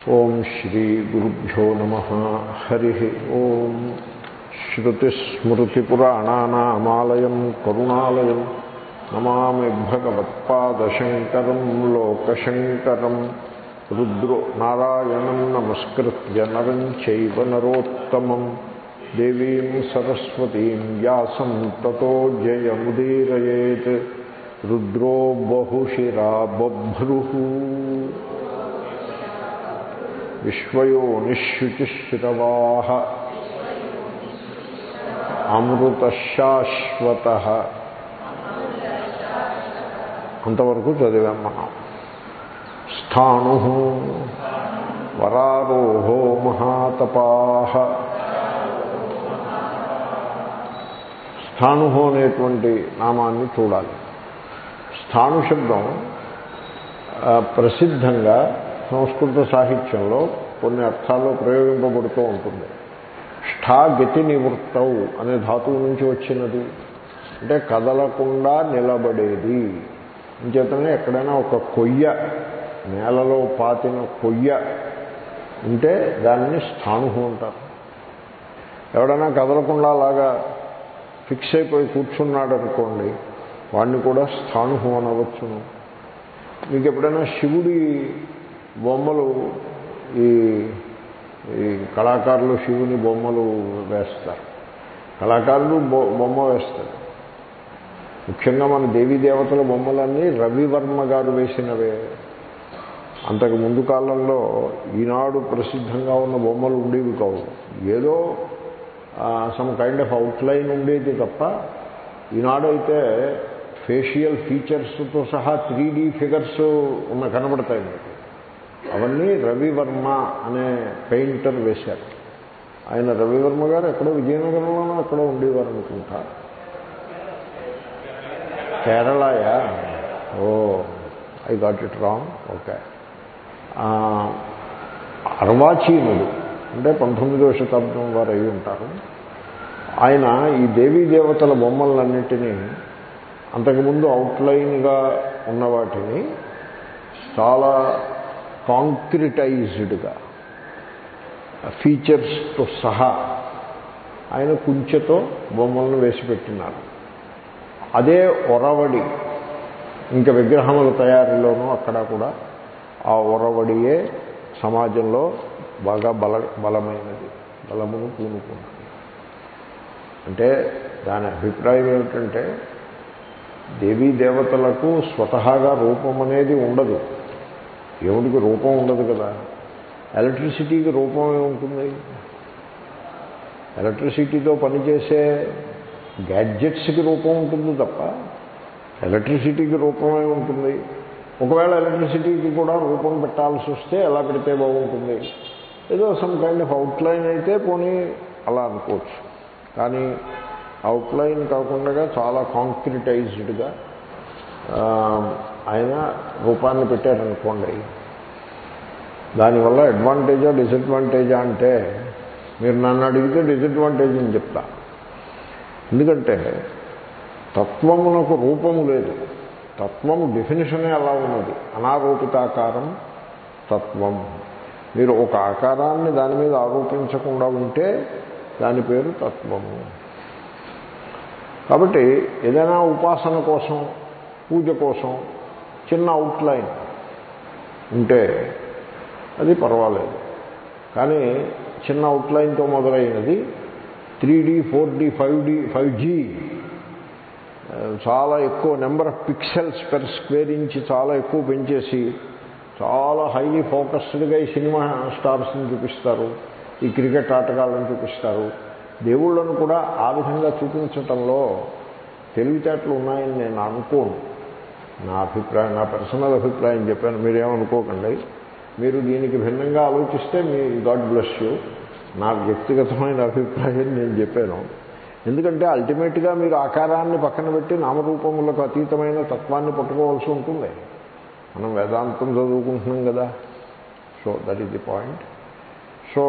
ఓం శ్రీ గురుభ్యో నమ హరి ఓం శ్రుతిస్మృతిపురాణానామాలయం కరుణాలయం నమామి భగవత్పాదశంకరం లోకశంకరం రుద్రో నారాయణం నమస్కృత్య నరం చైవ నరోత్తమం దేవీం సరస్వతీం వ్యాసం తతో జయముదీరయేత్ రుద్రో బహుశిరా బభ్రు విశ్వయోనిశుచిశ్రవా అమృతశాశ్వత అంతవరకు చదివాం మనం స్థాణు వరారోహో మహాతపా స్థాణు అనేటువంటి నామాన్ని చూడాలి స్థాణు శబ్దం ప్రసిద్ధంగా సంస్కృత సాహిత్యంలో కొన్ని అర్థాల్లో ప్రయోగింపబడుతూ ఉంటుంది ష్ఠా గతి నివృత్తవు అనే ధాతువు నుంచి వచ్చినది అంటే కదలకుండా నిలబడేది ఇంచేతనే ఎక్కడైనా ఒక కొయ్య నేలలో పాతిన కొయ్య ఉంటే దానిని స్థాణు అంటారు ఎవడైనా కదలకుండా అలాగా ఫిక్స్ అయిపోయి కూర్చున్నాడు అనుకోండి వాడిని కూడా స్థాణు అనవచ్చును మీకు ఎప్పుడైనా శివుడి బొమ్మలు ఈ ఈ కళాకారులు శివుని బొమ్మలు వేస్తారు కళాకారులు బొమ్మ వేస్తారు ముఖ్యంగా మన దేవీ దేవతల బొమ్మలన్నీ రవివర్మ గారు వేసినవే అంతకు ముందు కాలంలో ఈనాడు ప్రసిద్ధంగా ఉన్న బొమ్మలు ఉండేవి కావు ఏదో సమ్ కైండ్ ఆఫ్ అవుట్లైన్ ఉండేది తప్ప ఈనాడైతే ఫేషియల్ ఫీచర్స్తో సహా త్రీ డీ ఫిగర్స్ ఉన్న కనబడతాయి మీకు అవన్నీ రవివర్మ అనే పెయింటర్ వేశారు ఆయన రవివర్మ గారు ఎక్కడో విజయనగరంలోనూ ఎక్కడో ఉండేవారు అనుకుంటా కేరళయా oh I got it wrong okay అర్వాచీనుడు అంటే పంతొమ్మిదవ శతాబ్దం వారు అయి ఉంటారు ఆయన ఈ దేవీ దేవతల బొమ్మలన్నింటినీ అంతకుముందు అవుట్లైన్గా ఉన్న వాటిని చాలా కాంక్రిటైజ్డ్గా ఫీచర్స్తో సహా ఆయన కుంచెతో బొమ్మలను వేసి పెట్టినారు అదే ఒరవడి ఇంకా విగ్రహముల తయారీలోనూ అక్కడ కూడా ఆ ఒరవడియే సమాజంలో బాగా బల బలమైనది బలమును పూనుకున్నది అంటే దాని అభిప్రాయం ఏమిటంటే దేవీ దేవతలకు స్వతహాగా రూపం అనేది ఉండదు దేవుడికి రూపం ఉండదు కదా ఎలక్ట్రిసిటీకి రూపం ఏముంటుంది ఎలక్ట్రిసిటీతో పనిచేసే గ్యాడ్జెట్స్కి రూపం ఉంటుంది తప్ప ఎలక్ట్రిసిటీకి రూపమే ఉంటుంది ఒకవేళ ఎలక్ట్రిసిటీకి కూడా రూపం పెట్టాల్సి వస్తే ఎలా పెడితే బాగుంటుంది ఏదో సమ్ కైండ్ ఆఫ్ అవుట్లైన్ అయితే పోనీ అలా అనుకోవచ్చు కానీ అవుట్లైన్ కాకుండా చాలా కాంక్రిటైజ్డ్గా ఆయన రూపాన్ని పెట్టారనుకోండి దానివల్ల అడ్వాంటేజా డిసడ్వాంటేజా అంటే మీరు నన్ను అడిగితే డిసడ్వాంటేజ్ అని చెప్తా ఎందుకంటే తత్వమునకు రూపము లేదు తత్వము డెఫినేషనే అలా ఉన్నది అనారోపితాకారం తత్వం మీరు ఒక ఆకారాన్ని దాని మీద ఆరోపించకుండా ఉంటే దాని పేరు తత్వము కాబట్టి ఏదైనా ఉపాసన కోసం పూజ కోసం చిన్న అవుట్లైన్ ఉంటే అది పర్వాలేదు కానీ చిన్న అవుట్లైన్తో మొదలైనది three D four D five D five G చాలా ఎక్కువ number of pixels per square inch చాలా ఎక్కువ పెంచేసి చాలా హైలీ ఫోకస్డ్గా ఈ సినిమా స్టార్స్ని చూపిస్తారు ఈ క్రికెట్ ఆటగాళ్ళని చూపిస్తారు దేవుళ్ళను కూడా ఆ విధంగా చూపించటంలో తెలివితేటలు ఉన్నాయని నేను అనుకోను నా అభిప్రాయం నా పర్సనల్ అభిప్రాయం చెప్పాను మీరేమనుకోకండి మీరు దీనికి భిన్నంగా ఆలోచిస్తే మీ గాడ్ బ్లెస్ యూ నా వ్యక్తిగతమైన అభిప్రాయం నేను చెప్పాను ఎందుకంటే అల్టిమేట్గా మీరు ఆకారాన్ని పక్కన పెట్టి నామరూపములకు అతీతమైన తత్వాన్ని పట్టుకోవాల్సి ఉంటుంది మనం వేదాంతం చదువుకుంటున్నాం కదా so that is the point so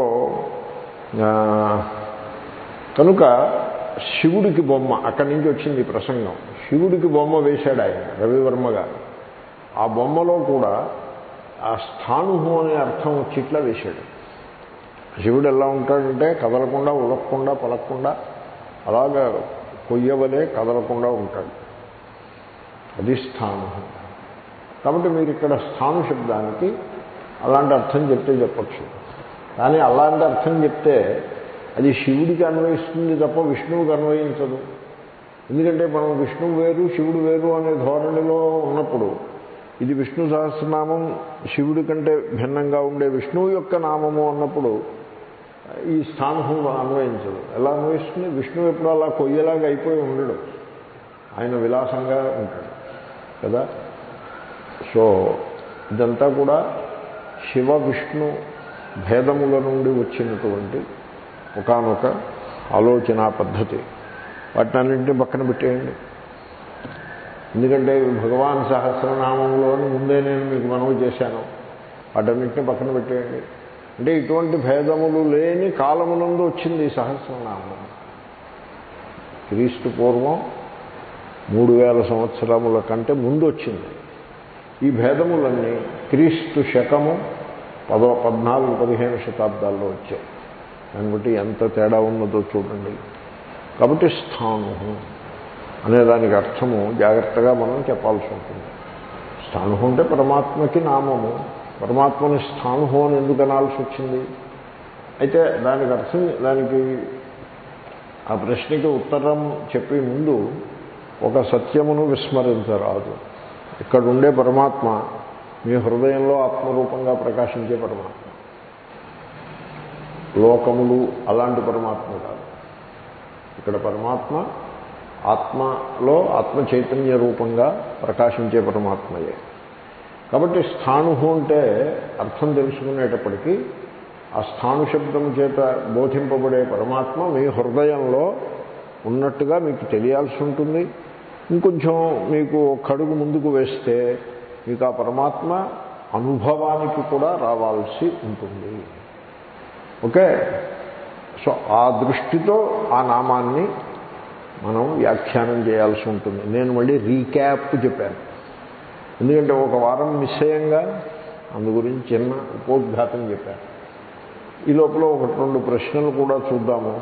కనుక శివుడికి బొమ్మ అక్కడి నుంచి వచ్చింది ప్రసంగం శివుడికి బొమ్మ వేశాడు ఆయన రవివర్మ గారు ఆ బొమ్మలో కూడా ఆ స్థాణుహు అనే అర్థం వచ్చి ఇట్లా వేశాడు శివుడు ఎలా ఉంటాడంటే కదలకుండా ఉలక్కుండా పలక్కుండా అలాగా కొయ్యవలే కదలకుండా ఉంటాడు అది స్థాను కాబట్టి మీరు ఇక్కడ స్థాను శబ్దానికి అలాంటి అర్థం చెప్తే చెప్పచ్చు కానీ అలాంటి అర్థం చెప్తే అది శివుడికి అన్వయిస్తుంది తప్ప విష్ణువుకి అన్వయించదు ఎందుకంటే మనం విష్ణువు వేరు శివుడు వేరు అనే ధోరణిలో ఉన్నప్పుడు ఇది విష్ణు సహస్రనామం శివుడి కంటే భిన్నంగా ఉండే విష్ణువు యొక్క నామము అన్నప్పుడు ఈ స్థానం అన్వయించదు ఎలా అన్వయిస్తుంది విష్ణువు ఎప్పుడు అలా కొయ్యలాగా అయిపోయి ఉండడు ఆయన విలాసంగా ఉంటాడు కదా సో ఇదంతా కూడా శివ విష్ణు భేదముల నుండి వచ్చినటువంటి ఒకనొక ఆలోచన పద్ధతి వాటిని అన్నింటినీ పక్కన పెట్టేయండి ఎందుకంటే భగవాన్ సహస్రనామంలోని ముందే నేను మీకు మనవి చేశాను వాటన్నింటినీ పక్కన పెట్టేయండి అంటే ఇటువంటి భేదములు లేని కాలమునందు వచ్చింది ఈ సహస్రనామం క్రీస్తు పూర్వం మూడు వేల సంవత్సరముల కంటే ముందు వచ్చింది ఈ భేదములన్నీ క్రీస్తు శకము పదో పద్నాలుగు పదిహేను శతాబ్దాల్లో వచ్చాయి దాన్ని బట్టి ఎంత తేడా ఉన్నదో చూడండి కాబట్టి స్థాను అనే దానికి అర్థము జాగ్రత్తగా మనం చెప్పాల్సి ఉంటుంది స్థాను అంటే పరమాత్మకి నామము పరమాత్మని స్థాను అని ఎందుకు అనాల్సి వచ్చింది అయితే దానికి అర్థం దానికి ఆ ప్రశ్నకి ఉత్తరం చెప్పే ముందు ఒక సత్యమును విస్మరించరాదు ఇక్కడ ఉండే పరమాత్మ మీ హృదయంలో ఆత్మరూపంగా ప్రకాశించే పరమాత్మ లోకములు అలాంటి పరమాత్మ కాదు ఇక్కడ పరమాత్మ ఆత్మలో ఆత్మ చైతన్య రూపంగా ప్రకాశించే పరమాత్మయే కాబట్టి స్థాణు అంటే అర్థం తెలుసుకునేటప్పటికీ ఆ స్థాణు శబ్దం చేత బోధింపబడే పరమాత్మ మీ హృదయంలో ఉన్నట్టుగా మీకు తెలియాల్సి ఉంటుంది ఇంకొంచెం మీకు కడుగు ముందుకు వేస్తే మీకు ఆ పరమాత్మ అనుభవానికి కూడా రావాల్సి ఉంటుంది ఓకే సో ఆ దృష్టితో ఆ నామాన్ని మనం వ్యాఖ్యానం చేయాల్సి ఉంటుంది నేను మళ్ళీ రీక్యాప్ చెప్పాను ఎందుకంటే ఒక వారం నిశ్చయంగా అందు గురించి చిన్న ఉపోద్ఘాతం చెప్పాను ఈ లోపల ఒకటి రెండు ప్రశ్నలు కూడా చూద్దాము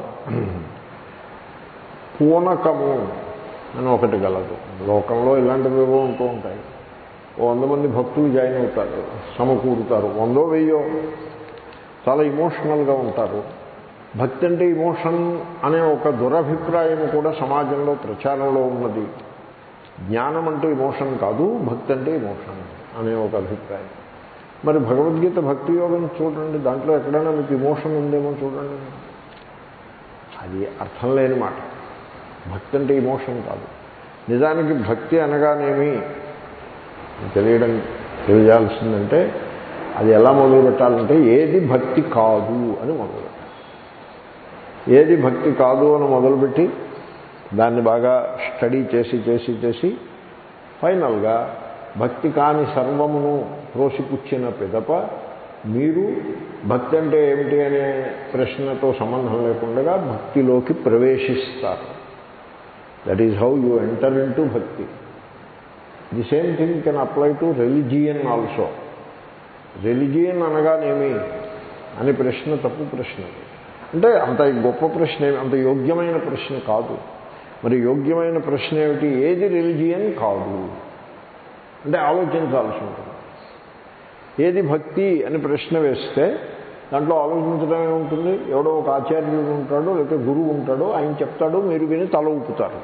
పూనకము అని ఒకటి గలదు లోకంలో ఇలాంటివి ఏవో ఉంటూ ఉంటాయి ఓ వంద మంది భక్తులు జాయిన్ అవుతారు సమకూరుతారు వందో వెయ్యో చాలా ఇమోషనల్గా ఉంటారు భక్తి అంటే ఇమోషన్ అనే ఒక దురభిప్రాయం కూడా సమాజంలో ప్రచారంలో ఉన్నది జ్ఞానం అంటే ఇమోషన్ కాదు భక్తి అంటే ఇమోషన్ అనే ఒక అభిప్రాయం మరి భగవద్గీత భక్తి యోగం చూడండి దాంట్లో ఎక్కడైనా మీకు ఇమోషన్ ఉందేమో చూడండి అది అర్థం లేని మాట భక్తి అంటే ఇమోషన్ కాదు నిజానికి భక్తి అనగానేమి తెలియడం తెలియాల్సిందంటే అది ఎలా మొదలు పెట్టాలంటే ఏది భక్తి కాదు అని మొదలు పెట్టాలి ఏది భక్తి కాదు అని మొదలుపెట్టి దాన్ని బాగా స్టడీ చేసి చేసి చేసి ఫైనల్గా భక్తి కాని సర్వమును త్రోసిపుచ్చిన పిదప మీరు భక్తి అంటే ఏమిటి అనే ప్రశ్నతో సంబంధం లేకుండా భక్తిలోకి ప్రవేశిస్తారు that is how you enter in to bhakti the same thing can apply to religion also religion అనగానేమి అనే ప్రశ్న తప్పు ప్రశ్న అంటే అంత గొప్ప ప్రశ్న అంత యోగ్యమైన ప్రశ్న కాదు మరి యోగ్యమైన ప్రశ్న ఏమిటి ఏది రిలిజియన్ కాదు అంటే ఆలోచించాల్సి ఉంటుంది ఏది భక్తి అని ప్రశ్న వేస్తే దాంట్లో ఆలోచించడం ఏముంటుంది ఎవడో ఒక ఆచార్యుడు ఉంటాడో లేకపోతే గురువు ఉంటాడో ఆయన చెప్తాడు మీరు విని తల ఊపుతారు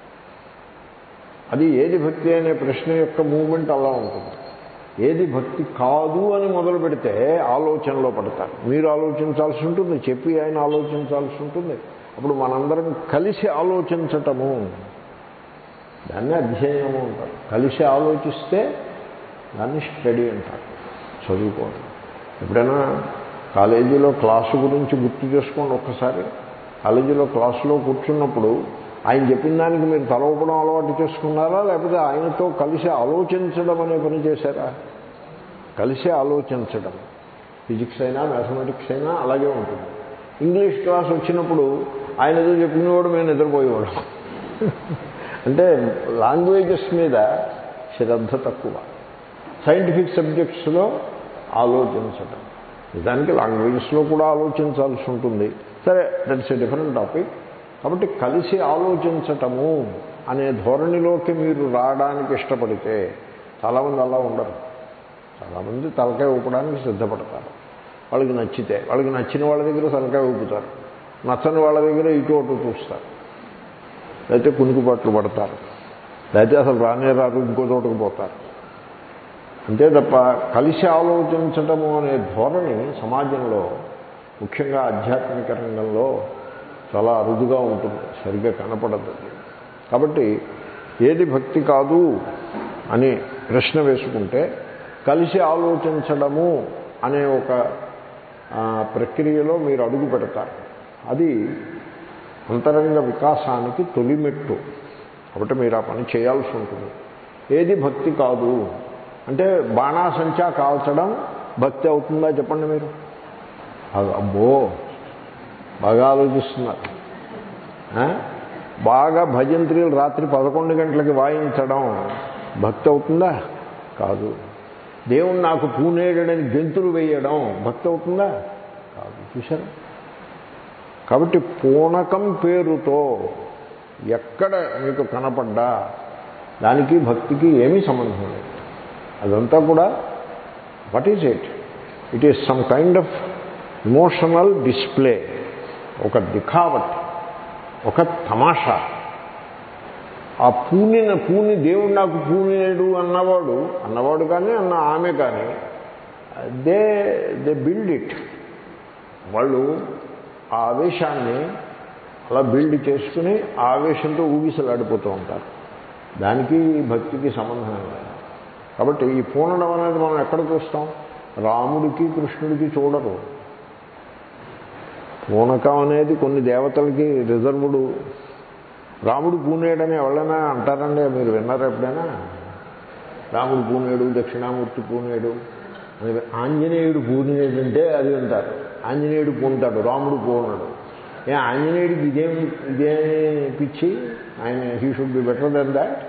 అది ఏది భక్తి అనే ప్రశ్న యొక్క మూమెంట్ అలా ఉంటుంది ఏది భక్తి కాదు అని మొదలు పెడితే ఆలోచనలో పడతారు మీరు ఆలోచించాల్సి ఉంటుంది చెప్పి ఆయన ఆలోచించాల్సి ఉంటుంది అప్పుడు మనందరం కలిసి ఆలోచించటము దాన్ని అధ్యయనము అంటారు కలిసి ఆలోచిస్తే దాన్ని స్టడీ అంటారు చదువుకోండి ఎప్పుడైనా కాలేజీలో క్లాసు గురించి గుర్తు చేసుకోండి ఒక్కసారి కాలేజీలో క్లాసులో కూర్చున్నప్పుడు ఆయన చెప్పిన దానికి మీరు తల ఊపడం అలవాటు చేసుకున్నారా లేకపోతే ఆయనతో కలిసి ఆలోచించడం అనే పని చేశారా కలిసి ఆలోచించడం ఫిజిక్స్ అయినా మ్యాథమెటిక్స్ అయినా అలాగే ఉంటుంది ఇంగ్లీష్ క్లాస్ వచ్చినప్పుడు ఆయన ఏదో చెప్పినవాడు మేము నిద్రపోయేవాడు అంటే లాంగ్వేజెస్ మీద శ్రద్ధ తక్కువ సైంటిఫిక్ సబ్జెక్ట్స్లో ఆలోచించటం నిజానికి లాంగ్వేజెస్లో కూడా ఆలోచించాల్సి ఉంటుంది సరే దట్స్ ఎ డిఫరెంట్ టాపిక్ కాబట్టి కలిసి ఆలోచించటము అనే ధోరణిలోకి మీరు రావడానికి ఇష్టపడితే చాలామంది అలా ఉండరు చాలామంది తలకాయ ఊపడానికి సిద్ధపడతారు వాళ్ళకి నచ్చితే వాళ్ళకి నచ్చిన వాళ్ళ దగ్గర తలకాయ ఊపుతారు నచ్చని వాళ్ళ దగ్గర ఇటు అటు చూస్తారు లేకపోతే కునుకుపాట్లు పడతారు లేకపోతే అసలు రానే రారు ఇంకో చోటుకు పోతారు అంతే తప్ప కలిసి ఆలోచించటము అనే ధోరణి సమాజంలో ముఖ్యంగా ఆధ్యాత్మిక రంగంలో చాలా అరుదుగా ఉంటుంది సరిగ్గా కనపడదు అది. కాబట్టి ఏది భక్తి కాదు అని ప్రశ్న వేసుకుంటే కలిసి ఆలోచించడము అనే ఒక ఆ, ప్రక్రియలో మీరు అడుగు పెడతారు అది అంతరంగ వికాసానికి తొలిమెట్టు కాబట్టి మీరు ఆ పని చేయాల్సి ఉంటుంది ఏది భక్తి కాదు అంటే బాణాసంచా కాల్చడం భక్తి అవుతుందా చెప్పండి మీరు అ- అబ్బో బాగా ఆలోచిస్తున్నారు ఆ? బాగా భజంత్రీలు రాత్రి పదకొండు గంటలకి వాయించడం భక్తి అవుతుందా కాదు దేవుడు నాకు పూనేడని గెంతులు వేయడం భక్తి అవుతుందా కాదు చూసారా కాబట్టి పూనకం పేరుతో ఎక్కడ మీకు కనపడ్డా దానికి భక్తికి ఏమీ సంబంధం లేదు అదంతా కూడా what is it it is some kind of emotional display ఒక దిఖావట్ ఒక తమాషా ఆ పూనిన పూని దేవుడు నాకు పూనినేడు అన్నవాడు అన్నవాడు కానీ అన్న ఆమె కానీ దే దే బిల్డ్ ఇట్ వాళ్ళు ఆ ఆవేశాన్ని అలా బిల్డ్ చేసుకుని ఆ ఆవేశంతో ఊగిసలాడిపోతూ ఉంటారు దానికి భక్తికి సంబంధం లేదు కాబట్టి ఈ పూనడం అనేది మనం ఎక్కడ చూస్తాం రాముడికి కృష్ణుడికి చూడరు పూనకం అనేది కొన్ని దేవతలకి రిజర్వుడు రాముడు పూనేడని ఎవరైనా అంటారండి మీరు విన్నారా ఎప్పుడైనా రాముడు పూనేడు దక్షిణామూర్తి పూనేడు అని ఆంజనేయుడు పూనేడు అంటే అది అంటారు ఆంజనేయుడు పూనుతాడు రాముడు పూనడు ఏ ఆంజనేయుడికి ఇదేం ఇదే పిచ్చి ఆయన he should be better than that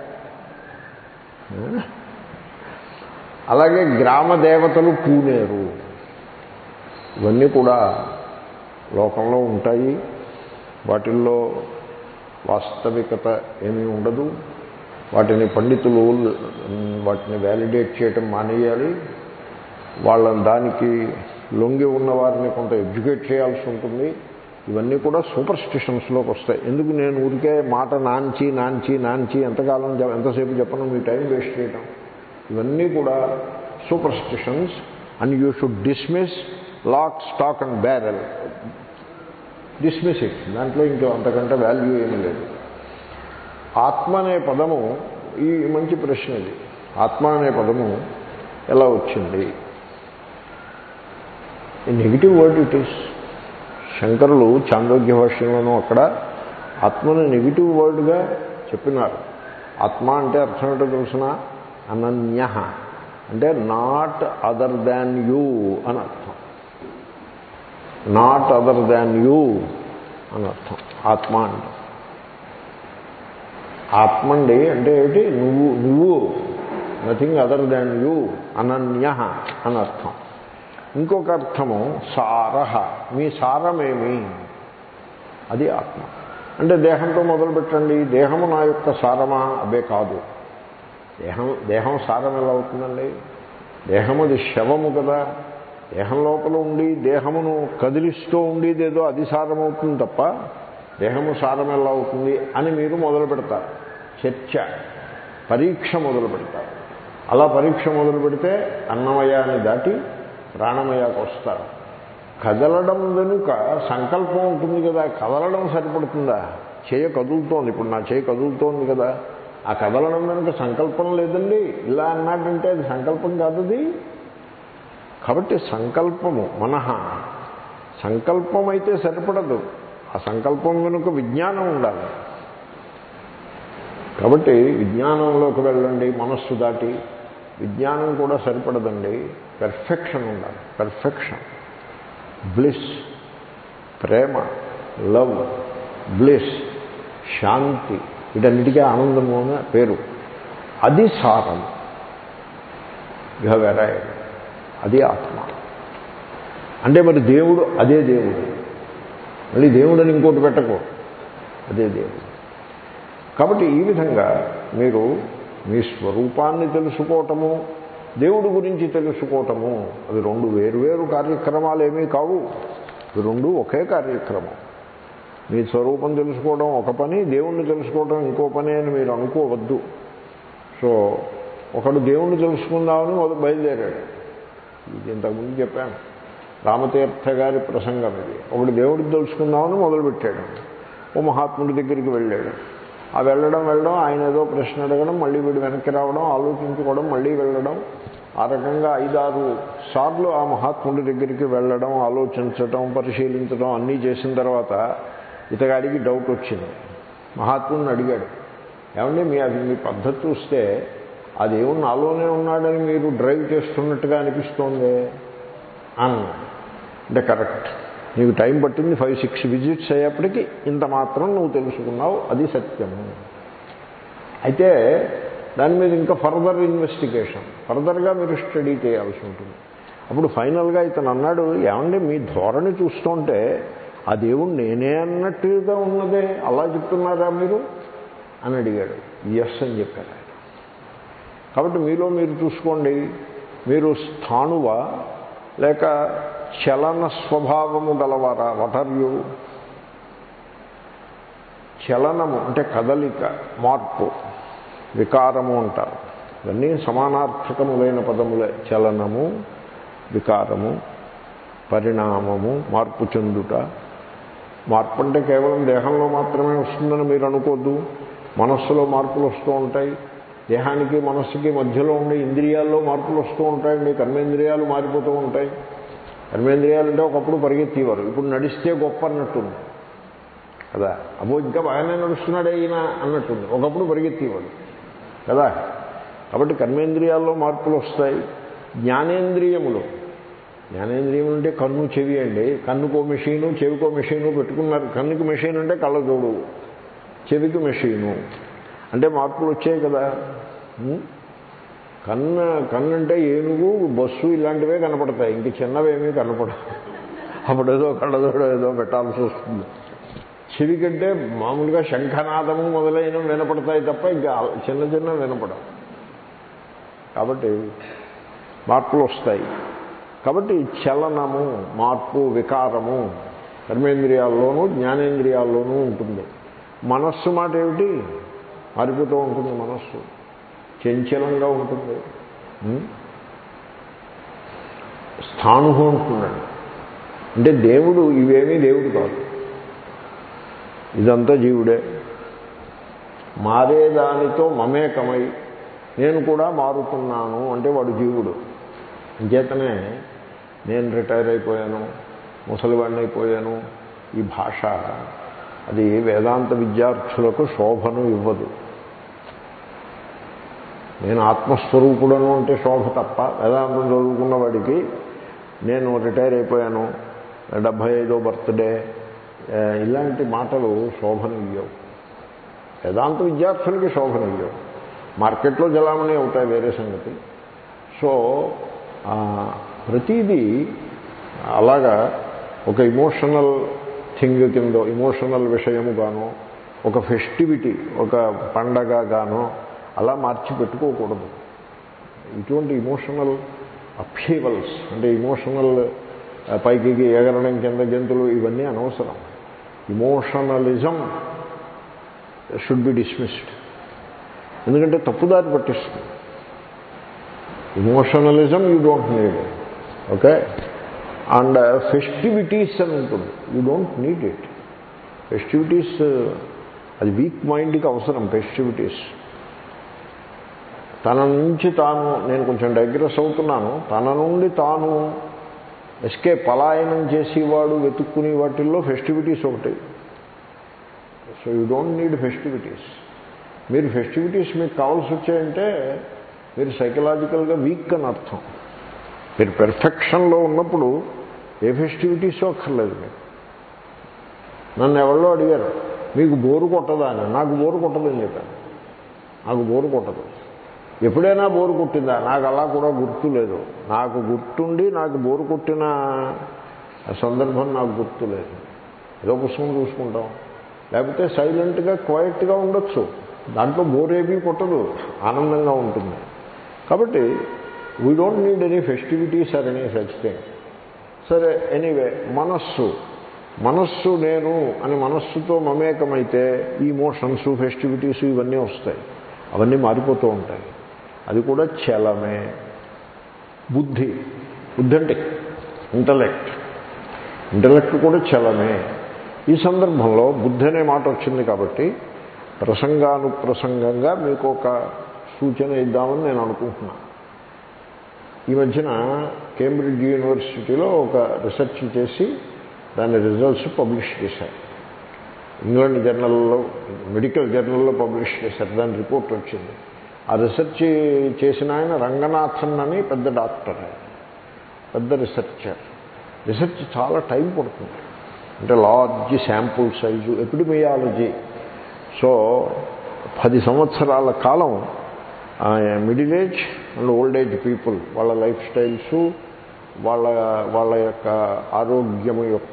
అలాగే గ్రామ దేవతలు పూనేరు ఇవన్నీ కూడా లోకంలో ఉంటాయి వాటిల్లో వాస్తవికత ఏమీ ఉండదు వాటిని పండితులు వాటిని వ్యాలిడేట్ చేయటం మానేయాలి వాళ్ళ దానికి లొంగి ఉన్న వారిని కొంత ఎడ్యుకేట్ చేయాల్సి ఉంటుంది ఇవన్నీ కూడా సూపర్ స్టిషన్స్లోకి వస్తాయి ఎందుకు నేను ఊరికే మాట నాంచి నాంచి నాంచి ఎంతకాలం చె- ఎంతసేపు చెప్పను మీ టైం వేస్ట్ చేయటం ఇవన్నీ కూడా superstitions and you should dismiss lock stock and barrel dismiss it దాంట్లో ఇంకో అంతకంటే వాల్యూ ఏమీ లేదు ఆత్మ అనే పదము ఈ మంచి ప్రశ్న ఇది ఆత్మ అనే పదము ఎలా వచ్చింది నెగిటివ్ వర్డ్ ఇట్ ఈస్ శంకరులు చాందోగ్య భాష్యంలోనూ అక్కడ ఆత్మను నెగిటివ్ వర్డ్గా చెప్పినారు ఆత్మ అంటే అర్థం ఏంటో తెలుసిన అనన్య అంటే నాట్ అదర్ దాన్ యూ అని అర్థం నాట్ అదర్ దాన్ యూ అని అర్థం ఆత్మ అంటే ఆత్మ అండి అంటే ఏమిటి నువ్వు నువ్వు నథింగ్ అదర్ దాన్ యూ అనన్య అని అర్థం ఇంకొక అర్థము సారహ మీ సారమేమి అది ఆత్మ అంటే దేహంతో మొదలు పెట్టండి దేహము నా యొక్క సారమా అబ్బే కాదు దేహం దేహం సారం ఎలా అవుతుందండి దేహం అది శవము కదా దేహం లోపల ఉండి దేహమును కదిలిస్తూ ఉండేదేదో అది సారం అవుతుంది తప్ప దేహము సారం ఎలా అవుతుంది అని మీరు మొదలు పెడతారు చర్చ పరీక్ష మొదలు పెడతారు అలా పరీక్ష మొదలు పెడితే అన్నమయాన్ని దాటి ప్రాణమయాకు వస్తారు కదలడం వెనుక సంకల్పం ఉంటుంది కదా కదలడం సరిపడుతుందా చేయ కదులుతోంది ఇప్పుడు నా చేయి కదులుతోంది కదా ఆ కదలడం వెనుక సంకల్పం లేదండి ఇలా అన్నాడంటే అది సంకల్పం కాదు అది కాబట్టి సంకల్పము మనహ సంకల్పం అయితే సరిపడదు ఆ సంకల్పం వెనుక విజ్ఞానం ఉండాలి కాబట్టి విజ్ఞానంలోకి వెళ్ళండి మనస్సు దాటి విజ్ఞానం కూడా సరిపడదండి పెర్ఫెక్షన్ ఉండాలి పెర్ఫెక్షన్ బ్లిస్ ప్రేమ లవ్ బ్లిస్ శాంతి వీటన్నిటికీ ఆనందము అనే పేరు అది సారం యు హ్యావ్ అరైవ్డ్ అది ఆత్మ అంటే మరి దేవుడు అదే దేవుడు మళ్ళీ దేవుడని ఇంకోటి పెట్టకు అదే దేవుడు కాబట్టి ఈ విధంగా మీరు మీ స్వరూపాన్ని తెలుసుకోవటము దేవుడి గురించి తెలుసుకోవటము అవి రెండు వేరువేరు కార్యక్రమాలు ఏమీ కావు ఇవి రెండు ఒకే కార్యక్రమం మీ స్వరూపం తెలుసుకోవడం ఒక పని దేవుణ్ణి తెలుసుకోవడం ఇంకో పని అని మీరు అనుకోవద్దు సో ఒకడు దేవుణ్ణి తెలుసుకుందామని మొదలు బయలుదేరాడు ఇది ఇంతకుముందు చెప్పాను రామతీర్థ గారి ప్రసంగం ఇది ఒకడు దేవుడిని తెలుసుకుందామని మొదలుపెట్టాడు ఓ మహాత్ముడి దగ్గరికి వెళ్ళాడు ఆ వెళ్ళడం వెళ్ళడం ఆయన ఏదో ప్రశ్న అడగడం మళ్ళీ వీడు వెనక్కి రావడం ఆలోచించుకోవడం మళ్ళీ వెళ్ళడం ఆ రకంగా ఐదారు సార్లు ఆ మహాత్ముడి దగ్గరికి వెళ్ళడం ఆలోచించటం పరిశీలించడం అన్నీ చేసిన తర్వాత ఇతగాడికి డౌట్ వచ్చింది మహాత్ముడిని అడిగాడు ఏమండి మీ అది మీ పద్ధతి చూస్తే ఆ దేవుడు నాలోనే ఉన్నాడని మీరు డ్రైవ్ చేస్తున్నట్టుగా అనిపిస్తోంది అన్నాడు అంటే కరెక్ట్ నీకు టైం పట్టింది ఫైవ్ సిక్స్ విజిట్స్ అయ్యేప్పటికీ ఇంత మాత్రం నువ్వు తెలుసుకున్నావు అది సత్యము అయితే దాని మీద ఇంకా ఫర్దర్ ఇన్వెస్టిగేషన్ ఫర్దర్గా మీరు స్టడీ చేయాల్సి ఉంటుంది అప్పుడు ఫైనల్గా ఇతను అన్నాడు ఏమండి మీ ధోరణి చూస్తుంటే ఆ దేవుడు నేనే అన్నట్టుగా ఉన్నదే అలా చెప్తున్నారా మీరు అని అడిగాడు ఎస్ అని చెప్పారు ఆయన కాబట్టి మీలో మీరు చూసుకోండి మీరు స్థాణువ లేక చలన స్వభావము గలవారా వాట్ ఆర్ యూ చలనము అంటే కదలిక మార్పు వికారము అంటారు ఇవన్నీ సమానార్థకములైన పదములే చలనము వికారము పరిణామము మార్పు చెందుట మార్పు అంటే కేవలం దేహంలో మాత్రమే వస్తుందని మీరు అనుకోద్దు మనస్సులో మార్పులు వస్తూ ఉంటాయి దేహానికి మనస్సుకి మధ్యలో ఉండే ఇంద్రియాల్లో మార్పులు వస్తూ ఉంటాయండి కర్మేంద్రియాలు మారిపోతూ ఉంటాయి కర్మేంద్రియాలు అంటే ఒకప్పుడు పరిగెత్తేవారు ఇప్పుడు నడిస్తే గొప్ప అన్నట్టుంది కదా అబ్బో ఇంకా బాగానే నడుస్తున్నాడే ఈయన అన్నట్టుంది ఒకప్పుడు పరిగెత్తేవాడు కదా కాబట్టి కర్మేంద్రియాల్లో మార్పులు వస్తాయి జ్ఞానేంద్రియములు జ్ఞానేంద్రియములు అంటే కన్ను చెవి అండి కన్నుకో మెషీను చెవికో మెషీను పెట్టుకున్నారు కన్నుకి మెషీన్ అంటే కళ్ళజోడు చెవికి మెషీను అంటే మార్పులు వచ్చాయి కదా ఉం? కన్ను కన్ను అంటే ఏనుగు బస్సు ఇలాంటివే కనపడతాయి ఇంక చిన్నవేమీ కనపడవు అప్పుడు ఏదో కళ్ళజోడు ఏదో పెట్టాల్సి వస్తుంది చెవి కంటే మామూలుగా శంఖనాదము మొదలైనవి వినపడతాయి తప్ప ఇంకా చిన్న చిన్న వినపడవు కాబట్టి మార్పులు వస్తాయి కాబట్టి చలనము మార్పు వికారము కర్మేంద్రియాల్లోనూ జ్ఞానేంద్రియాల్లోనూ ఉంటుంది మనస్సు మాట ఏమిటి మారిపోతూ ఉంటుంది మనస్సు చంచలంగా ఉంటుంది ఉం? స్థాణు ఉంటున్నాడు అంటే దేవుడు ఇవేమీ దేవుడు కాదు ఇదంతా జీవుడే మారేదానితో మమేకమై నేను కూడా మారుతున్నాను అంటే వాడు జీవుడు అంచేతనే నేను రిటైర్ అయిపోయాను ముసలివాడిని అయిపోయాను ఈ భాష అది వేదాంత విద్యార్థులకు శోభను ఇవ్వదు నేను ఆత్మస్వరూపుడను అంటే శోభ తప్ప వేదాంతం చదువుకున్న వాడికి నేను రిటైర్ అయిపోయాను డెబ్భై ఐదో బర్త్డే ఆ, ఇలాంటి మాటలు శోభనియ్యవు వేదాంత విద్యార్థులకి శోభనియ్యవు మార్కెట్లో జలామణి అవుతాయి వేరే సంగతి సో ఆ, ప్రతిదీ అలాగా ఒక ఇమోషనల్ థింగ్ కింద ఇమోషనల్ విషయము గాను ఒక ఫెస్టివిటీ ఒక పండగ గానో అలా మార్చి పెట్టుకోకూడదు ఇటువంటి ఇమోషనల్ అప్షీవల్స్ అంటే ఇమోషనల్ పైకి ఎగరడం కింద గెంతులు ఇవన్నీ అనవసరం ఇమోషనలిజం షుడ్ బి డిస్మిస్డ్ ఎందుకంటే తప్పుదారి పట్టిస్తుంది emotionalism you don't need okay and festivities అని ఉంటుంది you don't need it festivities అది వీక్ మైండ్కి అవసరం ఫెస్టివిటీస్ తన నుంచి తాను నేను కొంచెం డైగ్రెస్ అవుతున్నాను తన నుండి తాను ఎస్కే పలాయనం చేసేవాడు వెతుక్కునే వాటిల్లో ఫెస్టివిటీస్ ఒకటి so you don't need festivities మీరు ఫెస్టివిటీస్ మీకు కావాల్సి వచ్చాయంటే మీరు సైకలాజికల్గా వీక్ అని అర్థం మీరు పెర్ఫెక్షన్లో ఉన్నప్పుడు ఏ ఫెస్టివిటీస్ అక్కర్లేదు మీకు నన్ను ఎవరో అడిగారు మీకు బోరు కొట్టదా అని నాకు బోరు కొట్టదని చెప్పాను నాకు బోరు కొట్టదు ఎప్పుడైనా బోరు కొట్టిందా నాకు అలా కూడా గుర్తు లేదు నాకు గుర్తుండి నాకు బోరు కొట్టిన సందర్భం నాకు గుర్తు లేదు ఏదో పుస్తకం చూసుకుంటాం లేకపోతే సైలెంట్గా క్వైట్గా ఉండొచ్చు దాంట్లో బోరేమీ కొట్టదు ఆనందంగా ఉంటుంది కాబట్టి we don't need any festivities or any such thing సరే ఎనీవే మనస్సు మనస్సు నేను అని మనస్సుతో మమేకమైతే ఈ మోషన్స్ ఫెస్టివిటీస్ ఇవన్నీ వస్తాయి అవన్నీ మారిపోతూ ఉంటాయి అది కూడా చలమే బుద్ధి బుద్ధి అంటే ఇంటలెక్ట్ ఇంటలెక్ట్ కూడా చలమే ఈ సందర్భంలో బుద్ధి అనే మాట వచ్చింది కాబట్టి ప్రసంగానుప్రసంగంగా మీకు ఒక సూచన ఇద్దామని నేను అనుకుంటున్నాను ఈ మధ్యన కేంబ్రిడ్జ్ యూనివర్సిటీలో ఒక రీసెర్చ్ చేసి దాని రిజల్ట్స్ పబ్లిష్ చేశారు ఇంగ్లాండ్ జర్నల్లో మెడికల్ జర్నల్లో పబ్లిష్ చేశారు దాని రిపోర్ట్ వచ్చింది ఆ రీసెర్చ్ చేసిన ఆయన రంగనాథన్ అని పెద్ద డాక్టర్ ఆయన పెద్ద రీసెర్చర్ రీసెర్చ్ చాలా టైం పడుతుంది అంటే large sample size epidemiology so పది సంవత్సరాల కాలం middle age and old age people వాళ్ళ లైఫ్ స్టైల్స్ వాళ్ళ వాళ్ళ యొక్క ఆరోగ్యం యొక్క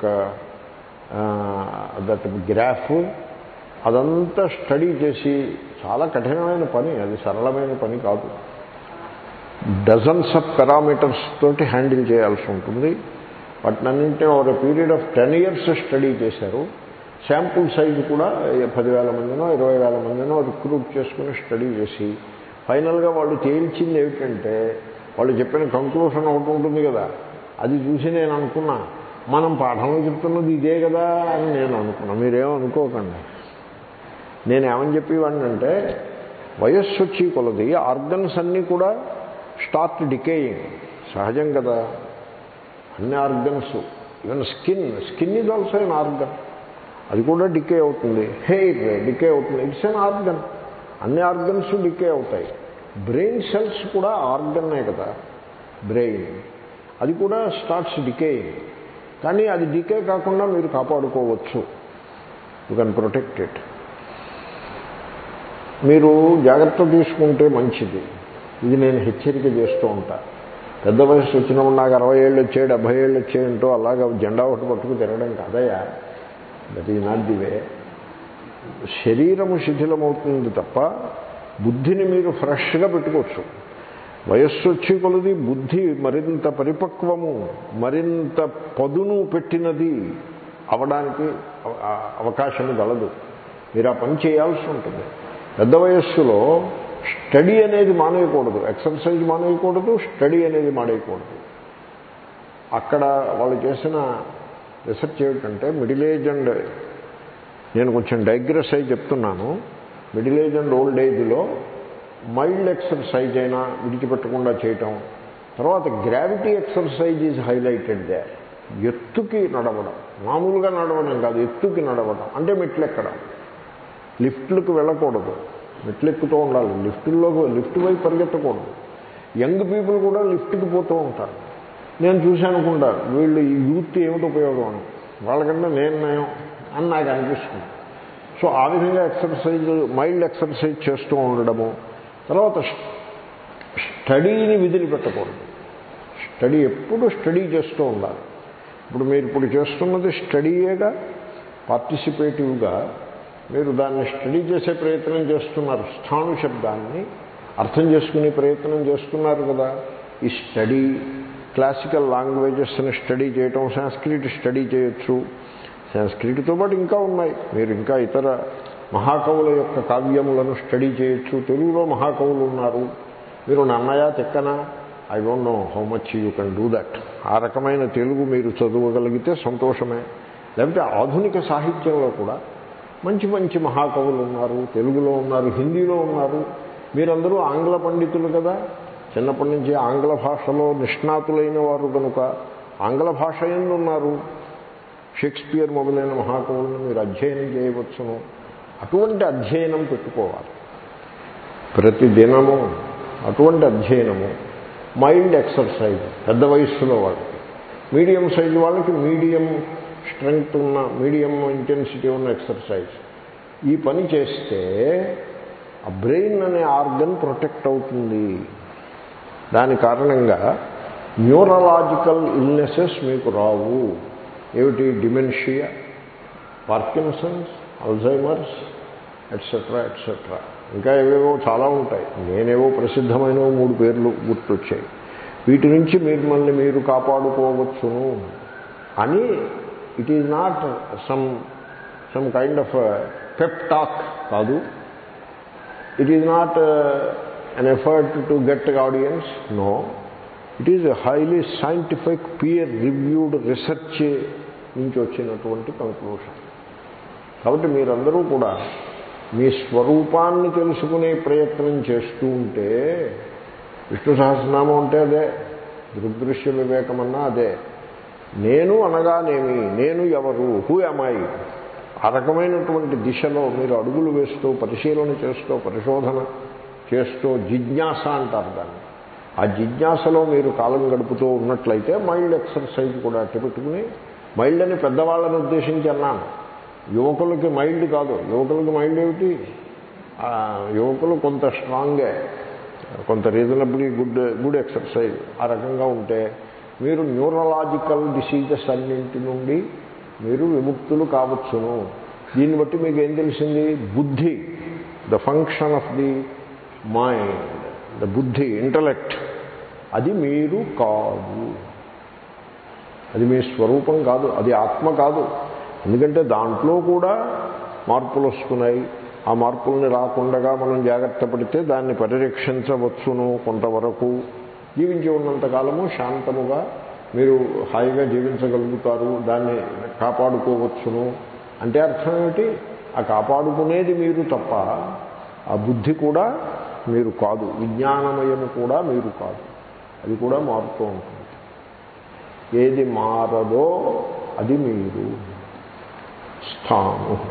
దట్ గ్రాఫ్ అదంతా స్టడీ చేసి చాలా కఠినమైన పని అది సరళమైన పని కాదు డజన్స్ ఆఫ్ పారామీటర్స్ తోటి హ్యాండిల్ చేయాల్సి ఉంటుంది వాటినన్నింటినీ ఒక period of ten years study చేశారు శాంపుల్ సైజు కూడా పదివేల మందినో ఇరవై వేల మందినో రిక్రూట్ చేసుకుని స్టడీ చేసి ఫైనల్గా వాళ్ళు తేల్చింది ఏమిటంటే వాళ్ళు చెప్పిన కంక్లూషన్ ఒకటి ఉంటుంది కదా అది చూసి నేను అనుకున్నా మనం పాఠంలో చెప్తున్నది ఇదే కదా అని నేను అనుకున్నా మీరేమనుకోకండి నేను ఏమని చెప్పేవాడిని అంటే వయస్సు వచ్చి కొలది ఆర్గన్స్ అన్నీ కూడా స్టార్ట్ డికేయింగ్ సహజం కదా అన్ని organs even skin skin is also an organ అది కూడా డికే అవుతుంది హెయిర్ డికే అవుతుంది ఇట్స్ ఎన్ ఆర్గన్ అన్ని ఆర్గన్స్ డికే అవుతాయి బ్రెయిన్ సెల్స్ కూడా ఆర్గన్నే కదా బ్రెయిన్ అది కూడా స్టార్ట్స్ డికేయింగ్ కానీ అది డికే కాకుండా మీరు కాపాడుకోవచ్చు యూ కెన్ ప్రొటెక్ట్ ఇట్ మీరు జాగ్రత్త తీసుకుంటే మంచిది ఇది నేను హెచ్చరిక చేస్తూ ఉంటా పెద్ద వయసు వచ్చినప్పుడు నాకు అరవై ఏళ్ళు వచ్చాయి డెబ్బై ఏళ్ళు వచ్చాయంటూ అలాగా జెండా ఒకటి పట్టుకు తిరగడం కాదయా that is not the way శరీరము శిథిలమవుతుంది తప్ప బుద్ధిని మీరు ఫ్రెష్గా పెట్టుకోవచ్చు వయస్సు వచ్చి కొలది బుద్ధి మరింత పరిపక్వము మరింత పదును పెట్టినది అవడానికి అవకాశం గలదు మీరు ఆ పని చేయాల్సి ఉంటుంది పెద్ద వయస్సులో స్టడీ అనేది మానేయకూడదు ఎక్సర్సైజ్ మానేయకూడదు స్టడీ అనేది మానేయకూడదు అక్కడ వాళ్ళు చేసిన రీసెర్చ్ ఏమిటంటే మిడిల్ ఏజ్ అండ్ నేను కొంచెం డైగ్రెస్ అయి చెప్తున్నాను మిడిల్ ఏజ్ అండ్ ఓల్డ్ ఏజ్లో మైల్డ్ ఎక్సర్సైజ్ అయినా విడిచిపెట్టకుండా చేయటం తర్వాత gravity exercise is highlighted they ఎత్తుకి నడవడం మామూలుగా నడవడం కాదు ఎత్తుకి నడవడం అంటే మెట్లెక్కడం లిఫ్ట్లకు వెళ్ళకూడదు మెట్లెక్కుతూ ఉండాలి లిఫ్టుల్లో లిఫ్ట్ వైపు పరిగెత్తకూడదు యంగ్ పీపుల్ కూడా లిఫ్ట్కి పోతూ ఉంటారు నేను చూశాను అనుకుంటా వీళ్ళు ఈ యూత్ ఏమిటి ఉపయోగం అని వాళ్ళకంటే నేను నయం అని నాకు అనిపిస్తుంది సో ఆ విధంగా ఎక్సర్సైజ్ మైల్డ్ ఎక్సర్సైజ్ చేస్తూ ఉండడము తర్వాత స్టడీని విధులు పెట్టకూడదు స్టడీ ఎప్పుడు స్టడీ చేస్తూ ఉండాలి ఇప్పుడు మీరు ఇప్పుడు చేస్తున్నది స్టడీయేగా పార్టిసిపేటివ్గా మీరు దాన్ని స్టడీ చేసే ప్రయత్నం చేస్తున్నారు స్థాను శబ్దాన్ని అర్థం చేసుకునే ప్రయత్నం చేస్తున్నారు కదా ఈ స్టడీ క్లాసికల్ లాంగ్వేజెస్ని స్టడీ చేయటం సంస్కృతి స్టడీ చేయొచ్చు సంస్కృతితో పాటు ఇంకా ఉన్నాయి మీరు ఇంకా ఇతర మహాకవుల యొక్క కావ్యములను స్టడీ చేయొచ్చు తెలుగులో మహాకవులు ఉన్నారు మీరు Nannaya Tikkana I don't know how much you can do that ఆ రకమైన తెలుగు మీరు చదవగలిగితే సంతోషమే లేకపోతే ఆధునిక సాహిత్యంలో కూడా మంచి మంచి మహాకవులు ఉన్నారు తెలుగులో ఉన్నారు హిందీలో ఉన్నారు మీరందరూ ఆంగ్ల పండితులు కదా చిన్నప్పటి నుంచి ఆంగ్ల భాషలో నిష్ణాతులైన వారు కనుక ఆంగ్ల భాష ఉన్నారు షేక్స్పియర్ మొదలైన మహాకవులను మీరు అధ్యయనం చేయవచ్చును అటువంటి అధ్యయనం పెట్టుకోవాలి ప్రతి దినము అటువంటి అధ్యయనము మైల్డ్ ఎక్సర్సైజ్ పెద్ద వయస్సులో వాళ్ళకి మీడియం సైజు వాళ్ళకి మీడియం స్ట్రెంగ్త్ ఉన్న మీడియం ఇంటెన్సిటీ ఉన్న ఎక్సర్సైజ్ ఈ పని చేస్తే ఆ బ్రెయిన్ అనే ఆర్గన్ ప్రొటెక్ట్ అవుతుంది దాని కారణంగా న్యూరలాజికల్ ఇల్నెసెస్ మీకు రావు ఏమిటి dementia Parkinson's Alzheimer's etcetera etcetera ఇంకా ఏవేవో చాలా ఉంటాయి నేనేవో ప్రసిద్ధమైన మూడు పేర్లు గుర్తొచ్చాయి వీటి నుంచి మిమ్మల్ని మీరు కాపాడుకోవచ్చును అని it is not some some kind of pep talk కాదు it is not an effort to get audience no it is highly scientific peer reviewed research నుంచి వచ్చినటువంటి కంక్లూషన్ కాబట్టి మీరందరూ కూడా మీ స్వరూపాన్ని తెలుసుకునే ప్రయత్నం చేస్తూ ఉంటే విష్ణు సహస్రనామం అంటే అదే దృగ్దృశ్య వివేకమన్నా అదే నేను అనగానేమి నేను ఎవరు హూ అమ్మాయి ఆ రకమైనటువంటి దిశలో మీరు అడుగులు వేస్తూ పరిశీలన చేస్తూ పరిశోధన చేస్తూ జిజ్ఞాస అంటారు దాన్ని ఆ జిజ్ఞాసలో మీరు కాలం గడుపుతూ ఉన్నట్లయితే మైల్డ్ ఎక్సర్సైజ్ కూడా అట్టు పెట్టుకుని మైల్డ్ అని పెద్దవాళ్ళని ఉద్దేశించి అన్నాను యువకులకి మైల్డ్ కాదు యువకులకి మైల్డ్ ఏమిటి ఆ, యువకులు కొంత స్ట్రాంగే కొంత రీజనబుల్లీ గుడ్ గుడ్ ఎక్సర్సైజ్ ఆ రకంగా ఉంటే మీరు న్యూరలాజికల్ డిసీజెస్ అన్నింటి నుండి మీరు విముక్తులు కావచ్చును దీన్ని బట్టి మీకు ఏం తెలిసింది బుద్ధి the function of the mind the buddhi intellect అది మీరు కాదు అది మీ స్వరూపం కాదు అది ఆత్మ కాదు ఎందుకంటే దాంట్లో కూడా మార్పులు వస్తున్నాయి ఆ మార్పుల్ని రాకుండా మనం జాగ్రత్త పడితే దాన్ని పరిరక్షించవచ్చును కొంతవరకు జీవించి ఉన్నంతకాలము శాంతముగా మీరు హాయిగా జీవించగలుగుతారు దాన్ని కాపాడుకోవచ్చును అంటే అర్థం ఏమిటి ఆ కాపాడుకునేది మీరు తప్ప ఆ బుద్ధి కూడా మీరు కాదు విజ్ఞానమయము కూడా మీరు కాదు అది కూడా మారుతూ ఉంటుంది ఏది మారదో అది మీరు స్థాను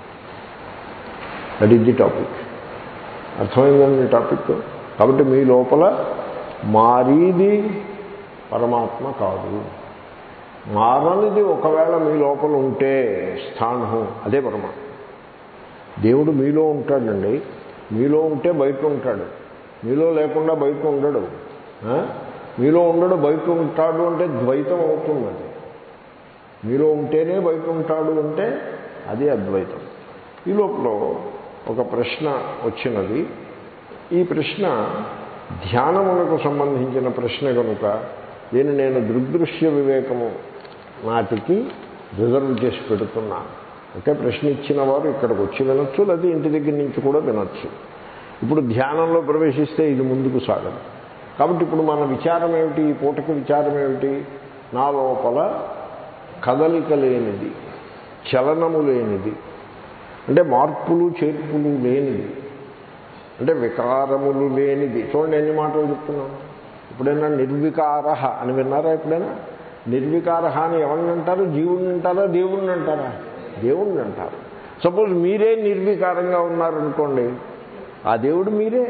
దట్ ఈజ్ ది టాపిక్ అర్థమైందండి టాపిక్ కాబట్టి మీ లోపల మారీది పరమాత్మ కాదు మారనిది ఒకవేళ మీ లోపల ఉంటే స్థానం అదే పరమాత్మ దేవుడు మీలో ఉంటాడండి మీలో ఉంటే బయట ఉంటాడు మీలో లేకుండా బయట ఉండడు ఆ? మీలో ఉండడు బయట ఉంటాడు అంటే ద్వైతం అవుతుంది అది మీలో ఉంటేనే బయట ఉంటాడు అంటే అది అద్వైతం ఈ లోపల ఒక ప్రశ్న వచ్చినది ఈ ప్రశ్న ధ్యానమునకు సంబంధించిన ప్రశ్న కనుక దీన్ని నేను దృగ్దృశ్య వివేకము నాటికి రిజర్వ్ చేసి పెడుతున్నాను అంటే ప్రశ్న ఇచ్చిన వారు ఇక్కడికి వచ్చి వినొచ్చు లేదా ఇంటి దగ్గర నుంచి కూడా వినొచ్చు ఇప్పుడు ధ్యానంలో ప్రవేశిస్తే ఇది ముందుకు సాగదు కాబట్టి ఇప్పుడు మన విచారం ఏమిటి ఈ పూటకి విచారం ఏమిటి నా లోపల కదలిక లేనిది చలనము లేనిది అంటే మార్పులు చేర్పులు లేనిది అంటే వికారములు లేనిది చూడండి ఎన్ని మాటలు చెప్తున్నాను ఎప్పుడైనా నిర్వికార అని విన్నారా ఎప్పుడైనా నిర్వికార అని ఎవరిని అంటారు జీవుడిని అంటారా దేవుణ్ణి అంటారా దేవుణ్ణి అంటారు సపోజ్ మీరే నిర్వికారంగా ఉన్నారనుకోండి ఆ దేవుడు మీరే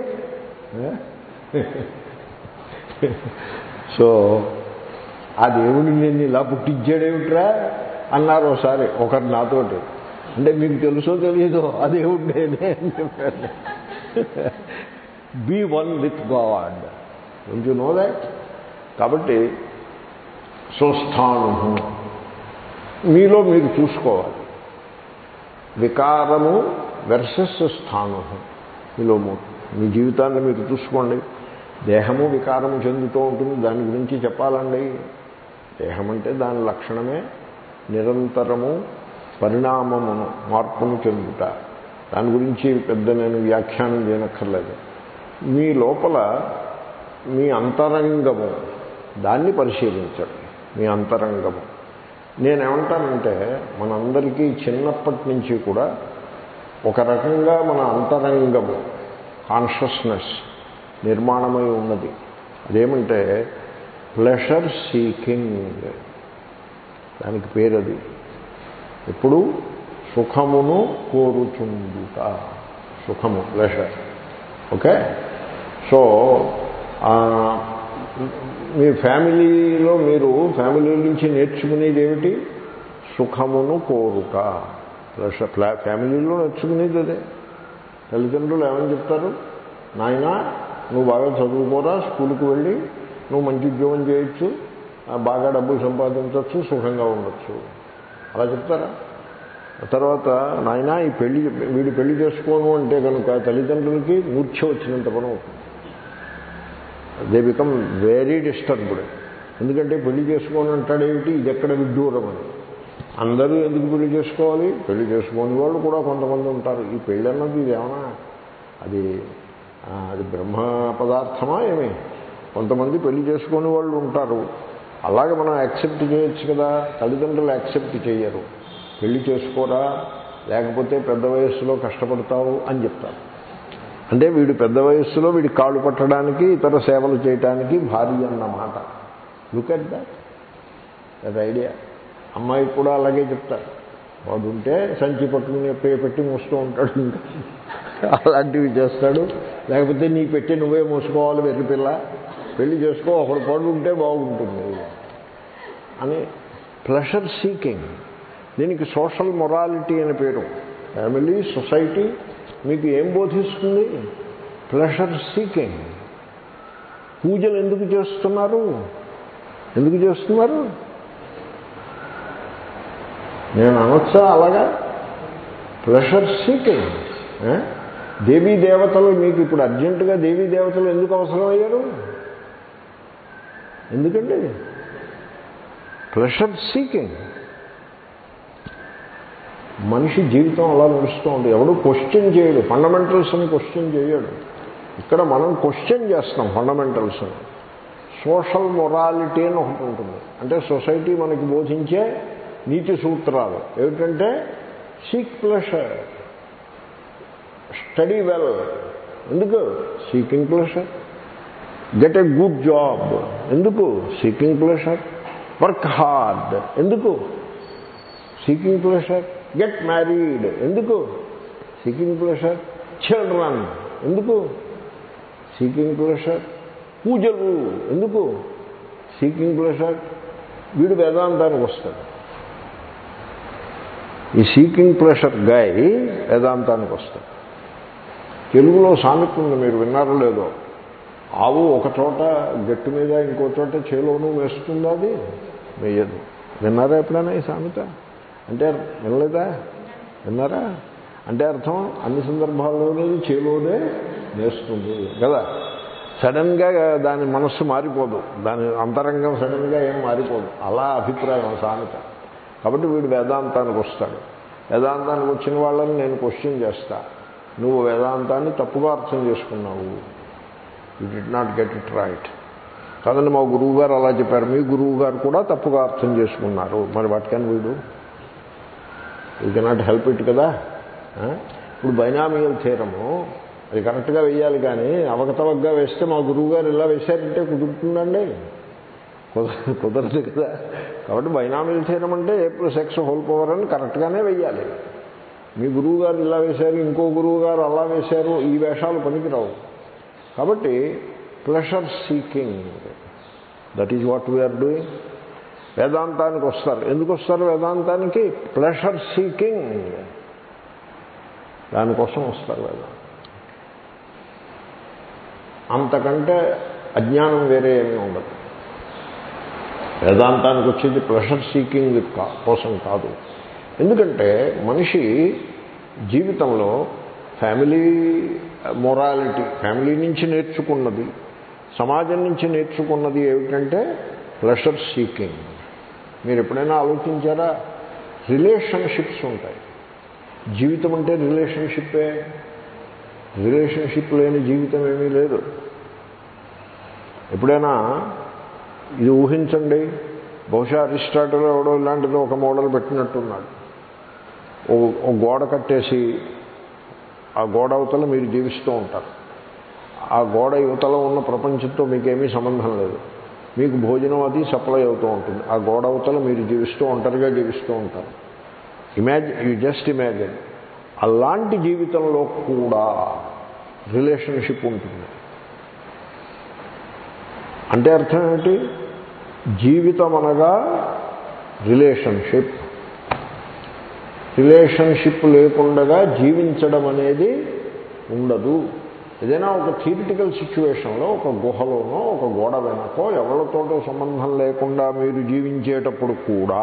సో ఆ దేవుడు నేను ఇలా పుట్టించాడేమిట్రా అన్నారు ఒకసారి ఒకరు నాతోటి అంటే మీకు తెలుసో తెలియదో ఆ దేవుడు నేనే అని చెప్పాను be one with God don't you know that కాబట్టి స్వస్థాను మీలో మీరు చూసుకోవాలి వికారము వెర్సెస్ స్థాను మీలో మూ- మీ జీవితాన్ని మీరు చూసుకోండి దేహము వికారము చెందుతూ ఉంటుంది దాని గురించి చెప్పాలండి దేహం అంటే దాని లక్షణమే నిరంతరము పరిణామమును మార్పును చెందుట దాని గురించి పెద్ద నేను వ్యాఖ్యానం చేయనక్కర్లేదు మీ లోపల మీ అంతరంగము దాన్ని పరిశీలించండి మీ అంతరంగము నేనేమంటానంటే మనందరికీ చిన్నప్పటి నుంచి కూడా ఒక రకంగా మన అంతరంగము కాన్షియస్నెస్ నిర్మాణమై ఉన్నది అదేమంటే ప్లెషర్ సీకింగ్ దానికి పేరు అది ఎప్పుడు సుఖమును కోరుచుందుట సుఖము ప్లెషర్ ఓకే సో ఆ, మీ ఫ్యామిలీలో మీరు ఫ్యామిలీ నుంచి నేర్చుకునేది ఏమిటి సుఖమును కోరుట ప్లెషర్ ఫ్లా- ఫ్యామిలీలో నేర్చుకునేది అదే తల్లిదండ్రులు ఏమని చెప్తారు నాయనా నువ్వు బాగా చదువుకోరా స్కూల్కి వెళ్ళి నువ్వు మంచి ఉద్యోగం చేయొచ్చు ఆ, బాగా డబ్బులు సంపాదించవచ్చు సుఖంగా ఉండొచ్చు అలా చెప్తారా తర్వాత నాయన ఈ పెళ్లి వీడు పెళ్లి చేసుకోను అంటే కనుక తల్లిదండ్రులకి మూర్ఛ వచ్చినంత పని అవుతుంది దే బికమ్ వెరీ డిస్టర్బ్డ్ ఎందుకంటే పెళ్లి చేసుకోను అంటాడేమిటి ఇది ఎక్కడ విడ్డూరం అని అందరూ ఎందుకు పెళ్లి చేసుకోవాలి పెళ్లి చేసుకోని వాళ్ళు కూడా కొంతమంది ఉంటారు ఈ పెళ్ళి అన్నది ఇది ఏమన్నా అది ఆ, అది బ్రహ్మ పదార్థమా ఏమి కొంతమంది పెళ్లి చేసుకునే వాళ్ళు ఉంటారు అలాగే మనం యాక్సెప్ట్ చేయొచ్చు కదా తల్లిదండ్రులు యాక్సెప్ట్ చేయరు పెళ్లి చేసుకోరా లేకపోతే పెద్ద వయస్సులో కష్టపడతావు అని చెప్తారు అంటే వీడు పెద్ద వయస్సులో వీడి కాళ్ళు పట్టడానికి ఇతర సేవలు చేయడానికి భార్య అన్నమాట look at that that idea అమ్మాయికి కూడా అలాగే చెప్తారు వాడు ఉంటే సంచి పట్టుకుని పే పెట్టి మోస్తూ ఉంటాడు ఇంకా అలాంటివి చేస్తాడు లేకపోతే నీ పెట్టి నువ్వే మోసుకోవాలి వెర్రి పిల్ల పెళ్లి చేసుకో ఒకడు పడు ఉంటే బాగుంటుంది అని ప్లెషర్ సీకింగ్ దీనికి సోషల్ మొరాలిటీ అని పేరు ఫ్యామిలీ సొసైటీ మీకు ఏం బోధిస్తుంది ప్లెషర్ సీకింగ్ పూజలు ఎందుకు చేస్తున్నారు ఎందుకు చేస్తున్నారు నేను అనొచ్చా అలాగా ప్లెషర్ సీకింగ్ దేవీ దేవతలు మీకు ఇప్పుడు అర్జెంటుగా దేవీ దేవతలు ఎందుకు అవసరమయ్యారు ఎందుకండి ప్లెషర్ సీకింగ్ మనిషి జీవితం అలా నడుస్తూ ఉంది ఎవడు క్వశ్చన్ చేయడు ఫండమెంటల్స్ని క్వశ్చన్ చేయడు ఇక్కడ మనం క్వశ్చన్ చేస్తాం ఫండమెంటల్స్ని సోషల్ మొరాలిటీ అని ఒకటి ఉంటుంది అంటే సొసైటీ మనకి బోధించే నీతి సూత్రాలు ఏమిటంటే సీక్ ప్లెషర్ స్టడీ వెల్ ఎందుకు seeking pleasure get a good job ఎందుకు సీకింగ్ ప్లెషర్ వర్క్ హార్డ్ ఎందుకు సీకింగ్ ప్లెషర్ గెట్ మ్యారీడ్ ఎందుకు సీకింగ్ ప్లెషర్ చిల్డ్రన్ ఎందుకు సీకింగ్ ప్లెషర్ పూజలు ఎందుకు సీకింగ్ ప్లెషర్ వీడు వేదాంతానికి వస్తాడు ఈ సీకింగ్ ప్లెషర్ గాయ వేదాంతానికి వస్తాడు తెలుగులో సామెత ఉంది మీరు విన్నారో లేదో ఆవు ఒక చోట గట్టు మీద ఇంకో చోట చేలోను వేస్తుందా అది వేయదు విన్నారా ఎప్పుడైనా ఈ సామెత అంటే వినలేదా విన్నారా అంటే అర్థం అన్ని సందర్భాల్లోనూ చేలోనే వేస్తుంది కదా సడన్గా దాని మనస్సు మారిపోదు దాని అంతరంగం సడన్గా ఏం మారిపోదు అలా అభిప్రాయం ఆ సామెత కాబట్టి వీడు వేదాంతానికి వస్తాడు వేదాంతానికి వచ్చిన వాళ్ళని నేను క్వశ్చన్ చేస్తా నువ్వు వేదాంతాన్ని తప్పుగా అర్థం చేసుకున్నావు you did not get it right కాదండి మా గురువు గారు అలా చెప్పారు మీ గురువు గారు కూడా తప్పుగా అర్థం చేసుకున్నారు మరి వాటికని వీడు యూ కెనాట్ హెల్ప్ ఇట్ కదా ఆ? ఇప్పుడు బైనామియల్ థీరము అది కరెక్ట్గా వేయాలి కానీ అవకతవకగా వేస్తే మా గురువు గారు ఇలా వేశారంటే కుదురుతుందండి కుదరదు కుదరదు కదా కాబట్టి బైనామిల్ థీరం అంటే a plus x whole power అని కరెక్ట్గానే వెయ్యాలి మీ గురువు గారు ఇలా వేశారు ఇంకో గురువు గారు అలా వేశారు ఈ వేషాలు పనికిరావు కాబట్టి pleasure seeking that is what we are doing వేదాంతానికి వస్తారు ఎందుకు వస్తారు వేదాంతానికి ప్లెషర్ సీకింగ్ దానికోసం వస్తారు వేదాంతం అంతకంటే అజ్ఞానం వేరే ఏమీ ఉండదు వేదాంతానికి వచ్చేది ప్లెషర్ సీకింగ్ కా- కోసం కాదు ఎందుకంటే మనిషి జీవితంలో ఫ్యామిలీ మొరాలిటీ ఫ్యామిలీ నుంచి నేర్చుకున్నది సమాజం నుంచి నేర్చుకున్నది ఏమిటంటే ప్లెషర్ సీకింగ్ మీరు ఎప్పుడైనా ఆలోచించారా రిలేషన్షిప్స్ ఉంటాయి జీవితం అంటే రిలేషన్షిప్పే రిలేషన్షిప్ లేని జీవితం ఏమీ లేదు ఎప్పుడైనా ఇది ఊహించండి బహుశా అరిస్టాటిల్ ఎవడో ఇలాంటిది ఒక మోడల్ పెట్టినట్టున్నాడు ఓ ఓ గోడ కట్టేసి ఆ గోడ అవతల మీరు జీవిస్తూ ఉంటారు ఆ గోడ యువతలో ఉన్న ప్రపంచంతో మీకేమీ సంబంధం లేదు మీకు భోజనం అది సప్లై అవుతూ ఉంటుంది ఆ గోడ అవతల మీరు జీవిస్తూ ఒంటరిగా జీవిస్తూ ఉంటారు ఇమాజిన్ యూ జస్ట్ ఇమాజిన్ అలాంటి జీవితంలో కూడా రిలేషన్షిప్ ఉంటుంది అంటే అర్థం ఏమిటి జీవితం అనగా రిలేషన్షిప్ రిలేషన్షిప్ లేకుండా జీవించడం అనేది ఉండదు ఏదైనా ఒక థియరిటికల్ సిచ్యువేషన్లో ఒక గుహలోనో ఒక గోడ వెనకో ఎవరితోటో సంబంధం లేకుండా మీరు జీవించేటప్పుడు కూడా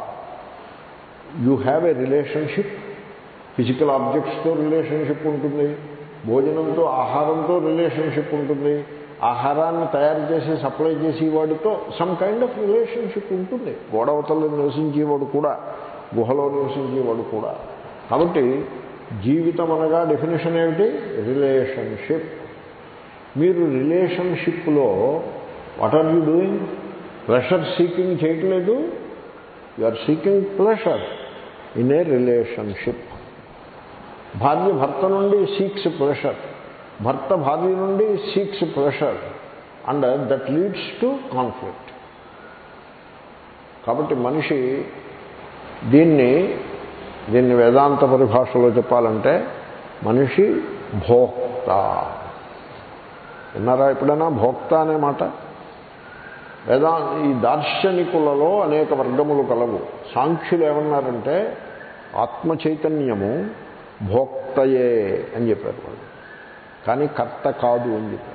you have a relationship physical ఆబ్జెక్ట్స్తో రిలేషన్షిప్ ఉంటుంది భోజనంతో ఆహారంతో రిలేషన్షిప్ ఉంటుంది ఆహారాన్ని తయారు చేసి సప్లై చేసి వాడితో సమ్ కైండ్ ఆఫ్ రిలేషన్షిప్ ఉంటుంది గోడవతల్లో నివసించేవాడు కూడా గుహలో నివసించేవాడు కూడా కాబట్టి జీవితం అనగా డెఫినేషన్ ఏమిటి రిలేషన్షిప్ మీరు రిలేషన్షిప్లో what are you doing pleasure seeking చేయట్లేదు you are seeking pleasure in a relationship భార్య భర్త నుండి సీక్స్ ప్రెషర్ భర్త భార్య నుండి seeks pressure and that leads to conflict కాబట్టి మనిషి దీన్ని దీన్ని వేదాంత పరిభాషలో చెప్పాలంటే మనిషి భోక్త విన్నారా ఎప్పుడైనా భోక్త అనే మాట వేదా ఈ దార్శనికులలో అనేక వర్గములు కలవు సాంఖ్యులు ఏమన్నారంటే ఆత్మ చైతన్యము భోక్తయే అని చెప్పారు వాళ్ళు కానీ కర్త కాదు అని చెప్పారు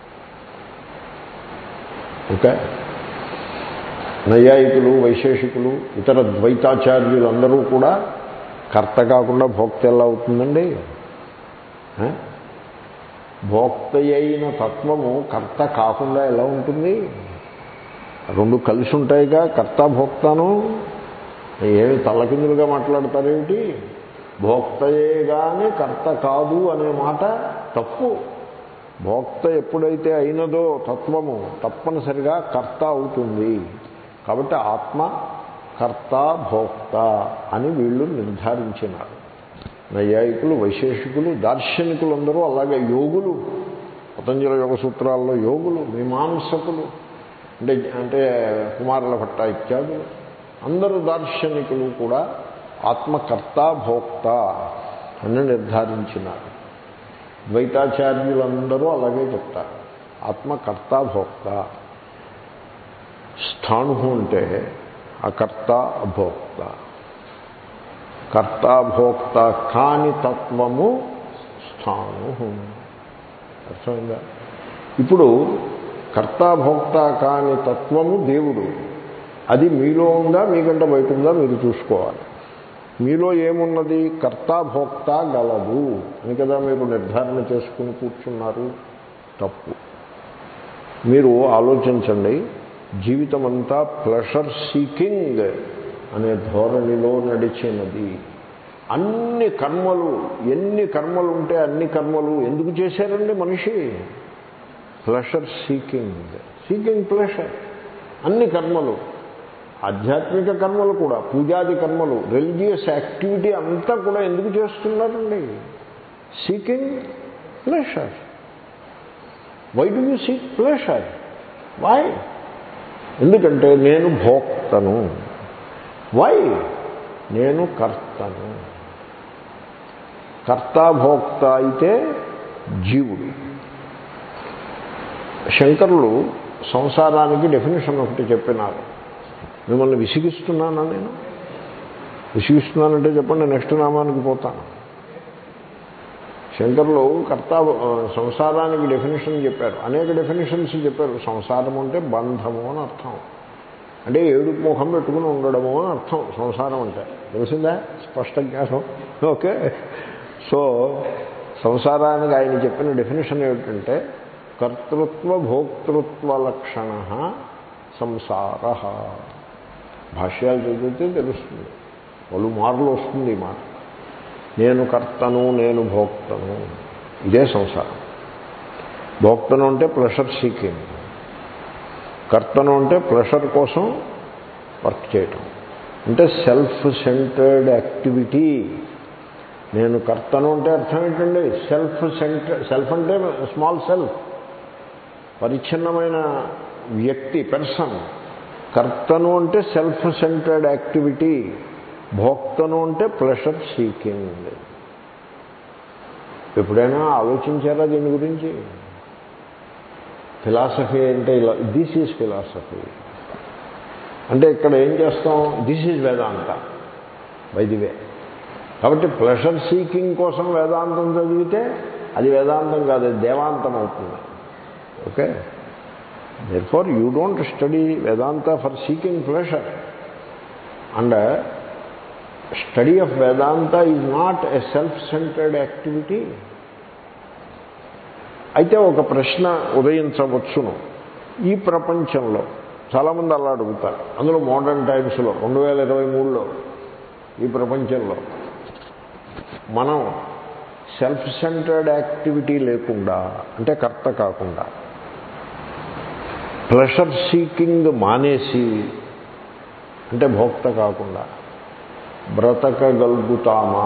ఓకే నైయాయికులు వైశేషికులు ఇతర ద్వైతాచార్యులందరూ కూడా కర్త కాకుండా భోక్త ఎలా అవుతుందండి ఆ? భోక్త అయిన తత్వము కర్త కాకుండా ఎలా ఉంటుంది రెండు కలిసి ఉంటాయిగా కర్త భోక్తాను ఏమి తల్లకిందులుగా మాట్లాడతారేమిటి భోక్తయే కానీ కర్త కాదు అనే మాట తప్పు భోక్త ఎప్పుడైతే అయినదో తత్వము తప్పనిసరిగా కర్త అవుతుంది కాబట్టి ఆత్మ కర్త భోక్త అని వీళ్ళు నిర్ధారించినారు నైయాయికులు వైశేషికులు దార్శనికులు అందరూ అలాగే యోగులు పతంజల యోగ సూత్రాల్లో యోగులు మీమాంసకులు అంటే అంటే కుమారుల భట్ట ఇత్యాదులు అందరూ దార్శనికులు కూడా ఆత్మకర్త భోక్త అని నిర్ధారించినారు ద్వైతాచార్యులందరూ అలాగే చెప్తారు ఆత్మకర్త భోక్త స్థాణు అంటే అకర్త అభోక్త కర్త భోక్త కాని తత్వము స్థాణు అర్థమైందా ఇప్పుడు కర్త భోక్త కాని తత్వము దేవుడు అది మీలో ఉందా మీకంటే బయట ఉందా మీరు చూసుకోవాలి మీలో ఏమున్నది కర్త భోక్త గలదు అని కదా మీరు నిర్ధారణ చేసుకుని కూర్చున్నారు తప్పు మీరు ఆలోచించండి జీవితం అంతా ప్లెషర్ సీకింగ్ అనే ధోరణిలో నడిచినది అన్ని కర్మలు ఎన్ని కర్మలు ఉంటే అన్ని కర్మలు ఎందుకు చేశారండి మనిషి ప్లెషర్ సీకింగ్ సీకింగ్ ప్లెషర్ అన్ని కర్మలు ఆధ్యాత్మిక కర్మలు కూడా పూజాది కర్మలు రిలీజియస్ యాక్టివిటీ అంతా కూడా ఎందుకు చేస్తున్నారండి seeking pleasure why do you seek pleasure why ఎందుకంటే నేను భోక్తను వై నేను కర్తను కర్త భోక్త అయితే జీవుడు శంకరులు సంసారానికి డెఫినేషన్ ఒకటి చెప్పినారు మిమ్మల్ని విసిగిస్తున్నానా నేను విసిగిస్తున్నానంటే చెప్పండి నెక్స్ట్ నామానికి పోతాను శంకర్లు కర్త సంసారానికి డెఫినేషన్ చెప్పారు అనేక డెఫినేషన్స్ చెప్పారు సంసారం అంటే బంధము అని అర్థం అంటే ఏడుపు ముఖం పెట్టుకుని ఉండడము అని అర్థం సంసారం అంటే తెలిసిందా స్పష్ట జ్ఞానం ఓకే సో సంసారానికి ఆయన చెప్పిన డెఫినేషన్ ఏమిటంటే కర్తృత్వ భోక్తృత్వ లక్షణ సంసార భాష్యాలు చదివితే తెలుస్తుంది వాళ్ళు మార్లు వస్తుంది ఈ మాట నేను కర్తను నేను భోక్తను ఇదే సంసారం భోక్తను అంటే ప్లెషర్ సీకింగ్ కర్తను అంటే ప్లెషర్ కోసం వర్క్ చేయటం అంటే సెల్ఫ్ సెంటర్డ్ యాక్టివిటీ నేను కర్తను అంటే అర్థం ఏంటండి సెల్ఫ్ సెంటర్ సెల్ఫ్ అంటే స్మాల్ సెల్ఫ్ పరిచ్ఛిన్నమైన వ్యక్తి పెర్సన్ కర్తను అంటే సెల్ఫ్ సెంటర్డ్ యాక్టివిటీ భోక్తను అంటే ప్లెషర్ సీకింగ్ ఎప్పుడైనా ఆలోచించారా దీని గురించి ఫిలాసఫీ అంటే ఇలా దిస్ ఈజ్ ఫిలాసఫీ అంటే ఇక్కడ ఏం చేస్తాం this is Vedanta by the way కాబట్టి ప్లెషర్ సీకింగ్ కోసం వేదాంతం చదివితే అది వేదాంతం కాదు అది దేవాంతం అవుతుంది okay therefore you don't study Vedanta for seeking pleasure and study of Vedanta is not a self centred activity అయితే ఒక ప్రశ్న ఉదయించవచ్చును ఈ ప్రపంచంలో చాలామంది అలా అడుగుతారు అందులో మోడర్న్ టైమ్స్లో రెండు వేల ఇరవై మూడులో ఈ ప్రపంచంలో మనం సెల్ఫ్ సెంటర్డ్ యాక్టివిటీ లేకుండా అంటే కర్త కాకుండా ప్రెషర్ సీకింగ్ మానేసి అంటే భోక్త కాకుండా బ్రతకగలుగుతామా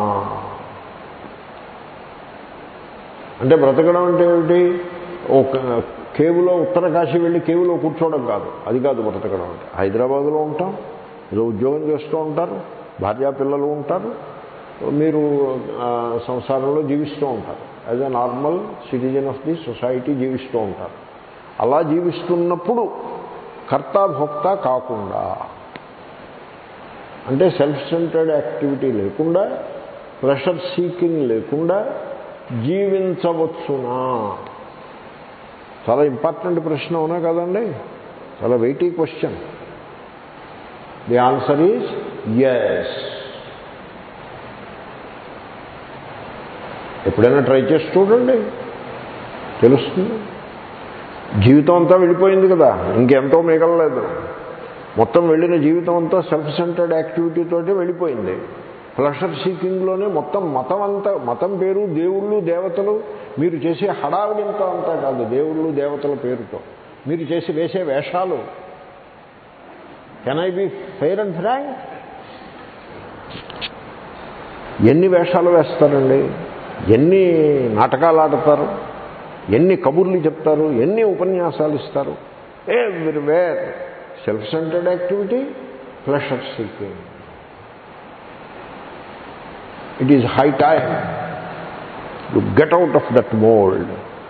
అంటే బ్రతకడం అంటే ఏమిటి ఒక కేవులో ఉత్తరకాశీ వెళ్ళి కేవులో కూర్చోవడం కాదు అది కాదు బ్రతకడం అంటే హైదరాబాద్లో ఉంటాం ఏదో ఉద్యోగం చేస్తూ ఉంటారు భార్యా పిల్లలు ఉంటారు మీరు ఆ, సంసారంలో జీవిస్తూ ఉంటారు as a normal citizen of the society జీవిస్తూ ఉంటారు అలా జీవిస్తున్నప్పుడు కర్త భోక్త కాకుండా అంటే సెల్ఫ్ సెంటర్డ్ యాక్టివిటీ లేకుండా ప్రెషర్ సీకింగ్ లేకుండా జీవించవచ్చునా చాలా ఇంపార్టెంట్ ప్రశ్న అవునా కదండి చాలా weighty question the answer is yes ఎప్పుడైనా ట్రై చేసి చూడండి తెలుస్తుంది జీవితం అంతా వెళ్ళిపోయింది కదా ఇంకెంతో మిగలలేదు మొత్తం వెళ్ళిన జీవితం అంతా సెల్ఫ్ సెంటర్డ్ యాక్టివిటీ తోటే వెళ్ళిపోయింది ప్లషర్ సీకింగ్లోనే మొత్తం మతం అంతా మతం పేరు దేవుళ్ళు దేవతలు మీరు చేసే హడావిడింత అంతా కాదు దేవుళ్ళు దేవతల పేరుతో మీరు చేసి వేసే వేషాలు can I be fair and frank ఎన్ని వేషాలు వేస్తారండి ఎన్ని నాటకాలు ఆడతారు ఎన్ని కబుర్లు చెప్తారు ఎన్ని ఉపన్యాసాలు ఇస్తారు everywhere self centred activity pleasure seeking it is high time to get out of that mould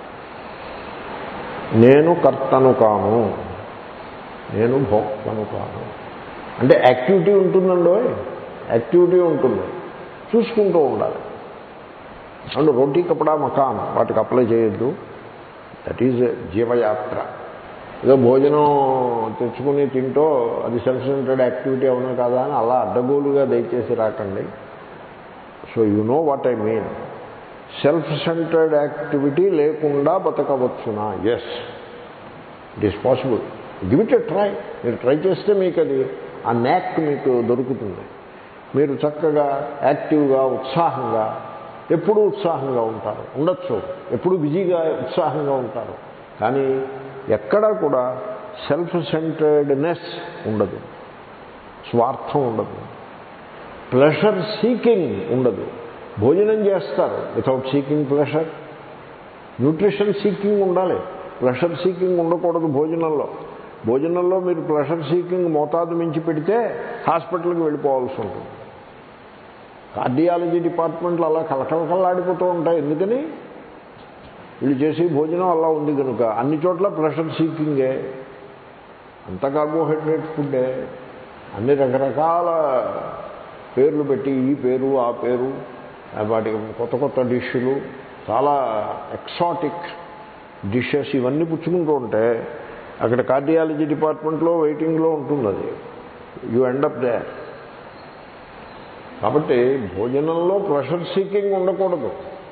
నేను కర్తను కాను నేను భోక్తను కాను అంటే యాక్టివిటీ ఉంటుందండో యాక్టివిటీ ఉంటుంది చూసుకుంటూ ఉండాలి అండ్ రోటీ కపడా మకాన్ వాటికి అప్లై చేయొద్దు దట్ ఈజ్ జీవయాత్ర ఏదో భోజనం తెచ్చుకుని తింటూ అది సెల్ఫ్ సెంటర్డ్ యాక్టివిటీ అవునా కాదా అని అలా అడ్డగోలుగా దయచేసి రాకండి so you know what I mean self centred activity లేకుండా బతకవచ్చునా yes it is possible give it a try మీరు ట్రై చేస్తే మీకు అది ఆ న్యాక్ మీకు దొరుకుతుంది మీరు చక్కగా యాక్టివ్గా ఉత్సాహంగా ఎప్పుడూ ఉత్సాహంగా ఉంటారు ఉండొచ్చు ఎప్పుడు బిజీగా ఉత్సాహంగా ఉంటారు కానీ ఎక్కడా కూడా సెల్ఫ్ సెంటర్డ్నెస్ ఉండదు స్వార్థం ఉండదు ప్లెషర్ సీకింగ్ ఉండదు భోజనం చేస్తారు without seeking pleasure nutrition seeking ఉండాలి ప్లెషర్ సీకింగ్ ఉండకూడదు భోజనంలో భోజనంలో మీరు ప్లెషర్ సీకింగ్ మోతాదు మించి పెడితే హాస్పిటల్కి వెళ్ళిపోవాల్సి ఉంటుంది కార్డియాలజీ డిపార్ట్మెంట్లు అలా కలకలకల్లాడిపోతూ ఉంటాయి ఎందుకని వీళ్ళు చేసే భోజనం అలా ఉంది కనుక అన్ని చోట్ల ప్రెషర్ సీకింగే అంత కార్బోహైడ్రేట్ ఫుడ్డే అన్ని రకరకాల పేర్లు పెట్టి ఈ పేరు ఆ పేరు వాటికి కొత్త కొత్త డిష్లు చాలా ఎక్సాటిక్ డిషెస్ ఇవన్నీ పుచ్చుకుంటూ ఉంటే అక్కడ కార్డియాలజీ డిపార్ట్మెంట్లో వెయిటింగ్లో ఉంటుంది అది యూ ఎండప్ దే కాబట్టి భోజనంలో ప్రెషర్ సీకింగ్ ఉండకూడదు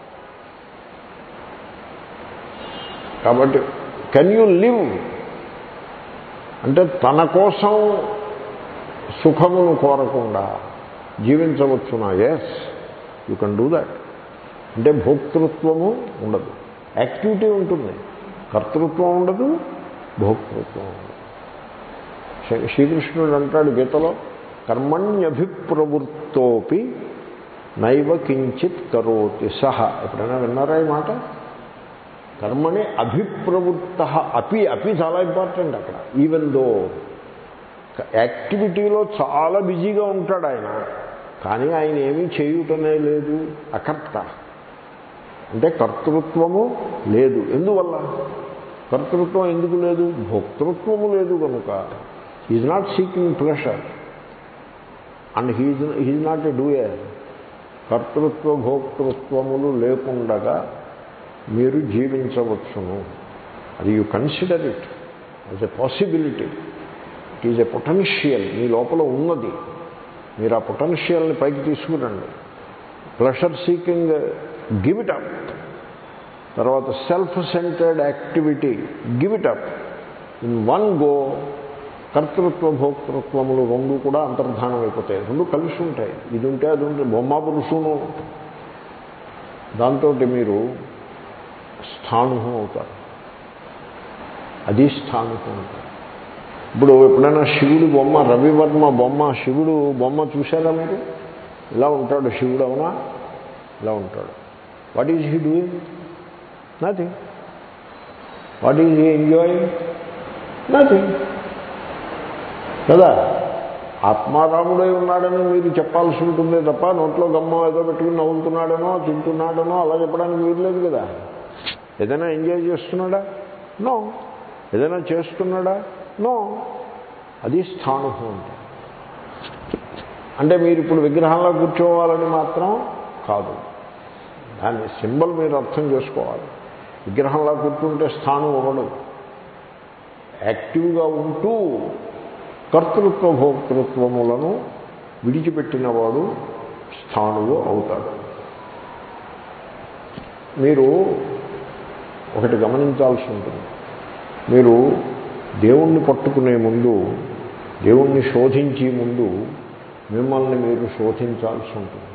కాబట్టి కెన్ యూ లివ్ అంటే తన కోసం సుఖమును కోరకుండా జీవించవచ్చునా yes you can do that అంటే భోక్తృత్వము ఉండదు యాక్టివిటీ ఉంటుంది కర్తృత్వం ఉండదు భోక్తృత్వం ఉండదు శ్రీ- శ్రీకృష్ణుడు అంటాడు గీతలో కర్మణ్యభిప్రవృత్తోపి నైవ కించిత్ కరోతి సహ ఎప్పుడైనా విన్నారా ఈ మాట కర్మని అభిప్రవృత్త అపి అపి చాలా ఇంపార్టెంట్ అక్కడ ఈవెన్ దో యాక్టివిటీలో చాలా బిజీగా ఉంటాడు ఆయన కానీ ఆయన ఏమీ చేయుటనే లేదు అకర్త అంటే కర్తృత్వము లేదు ఎందువల్ల కర్తృత్వం ఎందుకు లేదు భోక్తృత్వము లేదు కనుక is not seeking pleasure and he's he's not a doer కర్తృత్వ భోక్తృత్వములు లేకుండగా మీరు జీవించవచ్చును అది you consider it as a possibility it is a potential మీ లోపల ఉన్నది మీరు ఆ పొటెన్షియల్ని పైకి తీసుకురండి pleasure seeking give it up తర్వాత self centred activity give it up in one go కర్తృత్వ భోక్తృత్వములు రెండు కూడా అంతర్ధానం అయిపోతాయి రెండు కలిసి ఉంటాయి ఇది ఉంటే అది ఉంటే బొమ్మ పురుషును దాంతో మీరు స్థాణు అవుతారు అది స్థాణు అంటారు ఇప్పుడు ఎప్పుడైనా శివుడు బొమ్మ రవివర్మ బొమ్మ శివుడు బొమ్మ చూశారా మీరు ఇలా ఉంటాడు శివుడు అవునా ఇలా ఉంటాడు what is he doing nothing what is he enjoying nothing కదా ఆత్మారాముడై ఉన్నాడని మీరు చెప్పాల్సి ఉంటుందే తప్ప నోట్లో గమ్మ ఏదో పెట్టుకుని నవ్వుతున్నాడనో తింటున్నాడనో అలా చెప్పడానికి వీల్లేదు కదా ఏదైనా ఎంజాయ్ చేస్తున్నాడా నో ఏదైనా చేస్తున్నాడా నో అది స్థానుభవం అంటే అంటే మీరు ఇప్పుడు విగ్రహంలో కూర్చోవాలని మాత్రం కాదు దాని సింబల్ మీరు అర్థం చేసుకోవాలి విగ్రహంలో కూర్చుంటే స్థానం ఇవ్వడు యాక్టివ్గా ఉంటూ కర్తృత్వ భోక్తృత్వములను విడిచిపెట్టినవాడు స్థానువు అవుతాడు మీరు ఒకటి గమనించాల్సి ఉంటుంది మీరు దేవుణ్ణి పట్టుకునే ముందు దేవుణ్ణి శోధించే ముందు మిమ్మల్ని మీరు శోధించాల్సి ఉంటుంది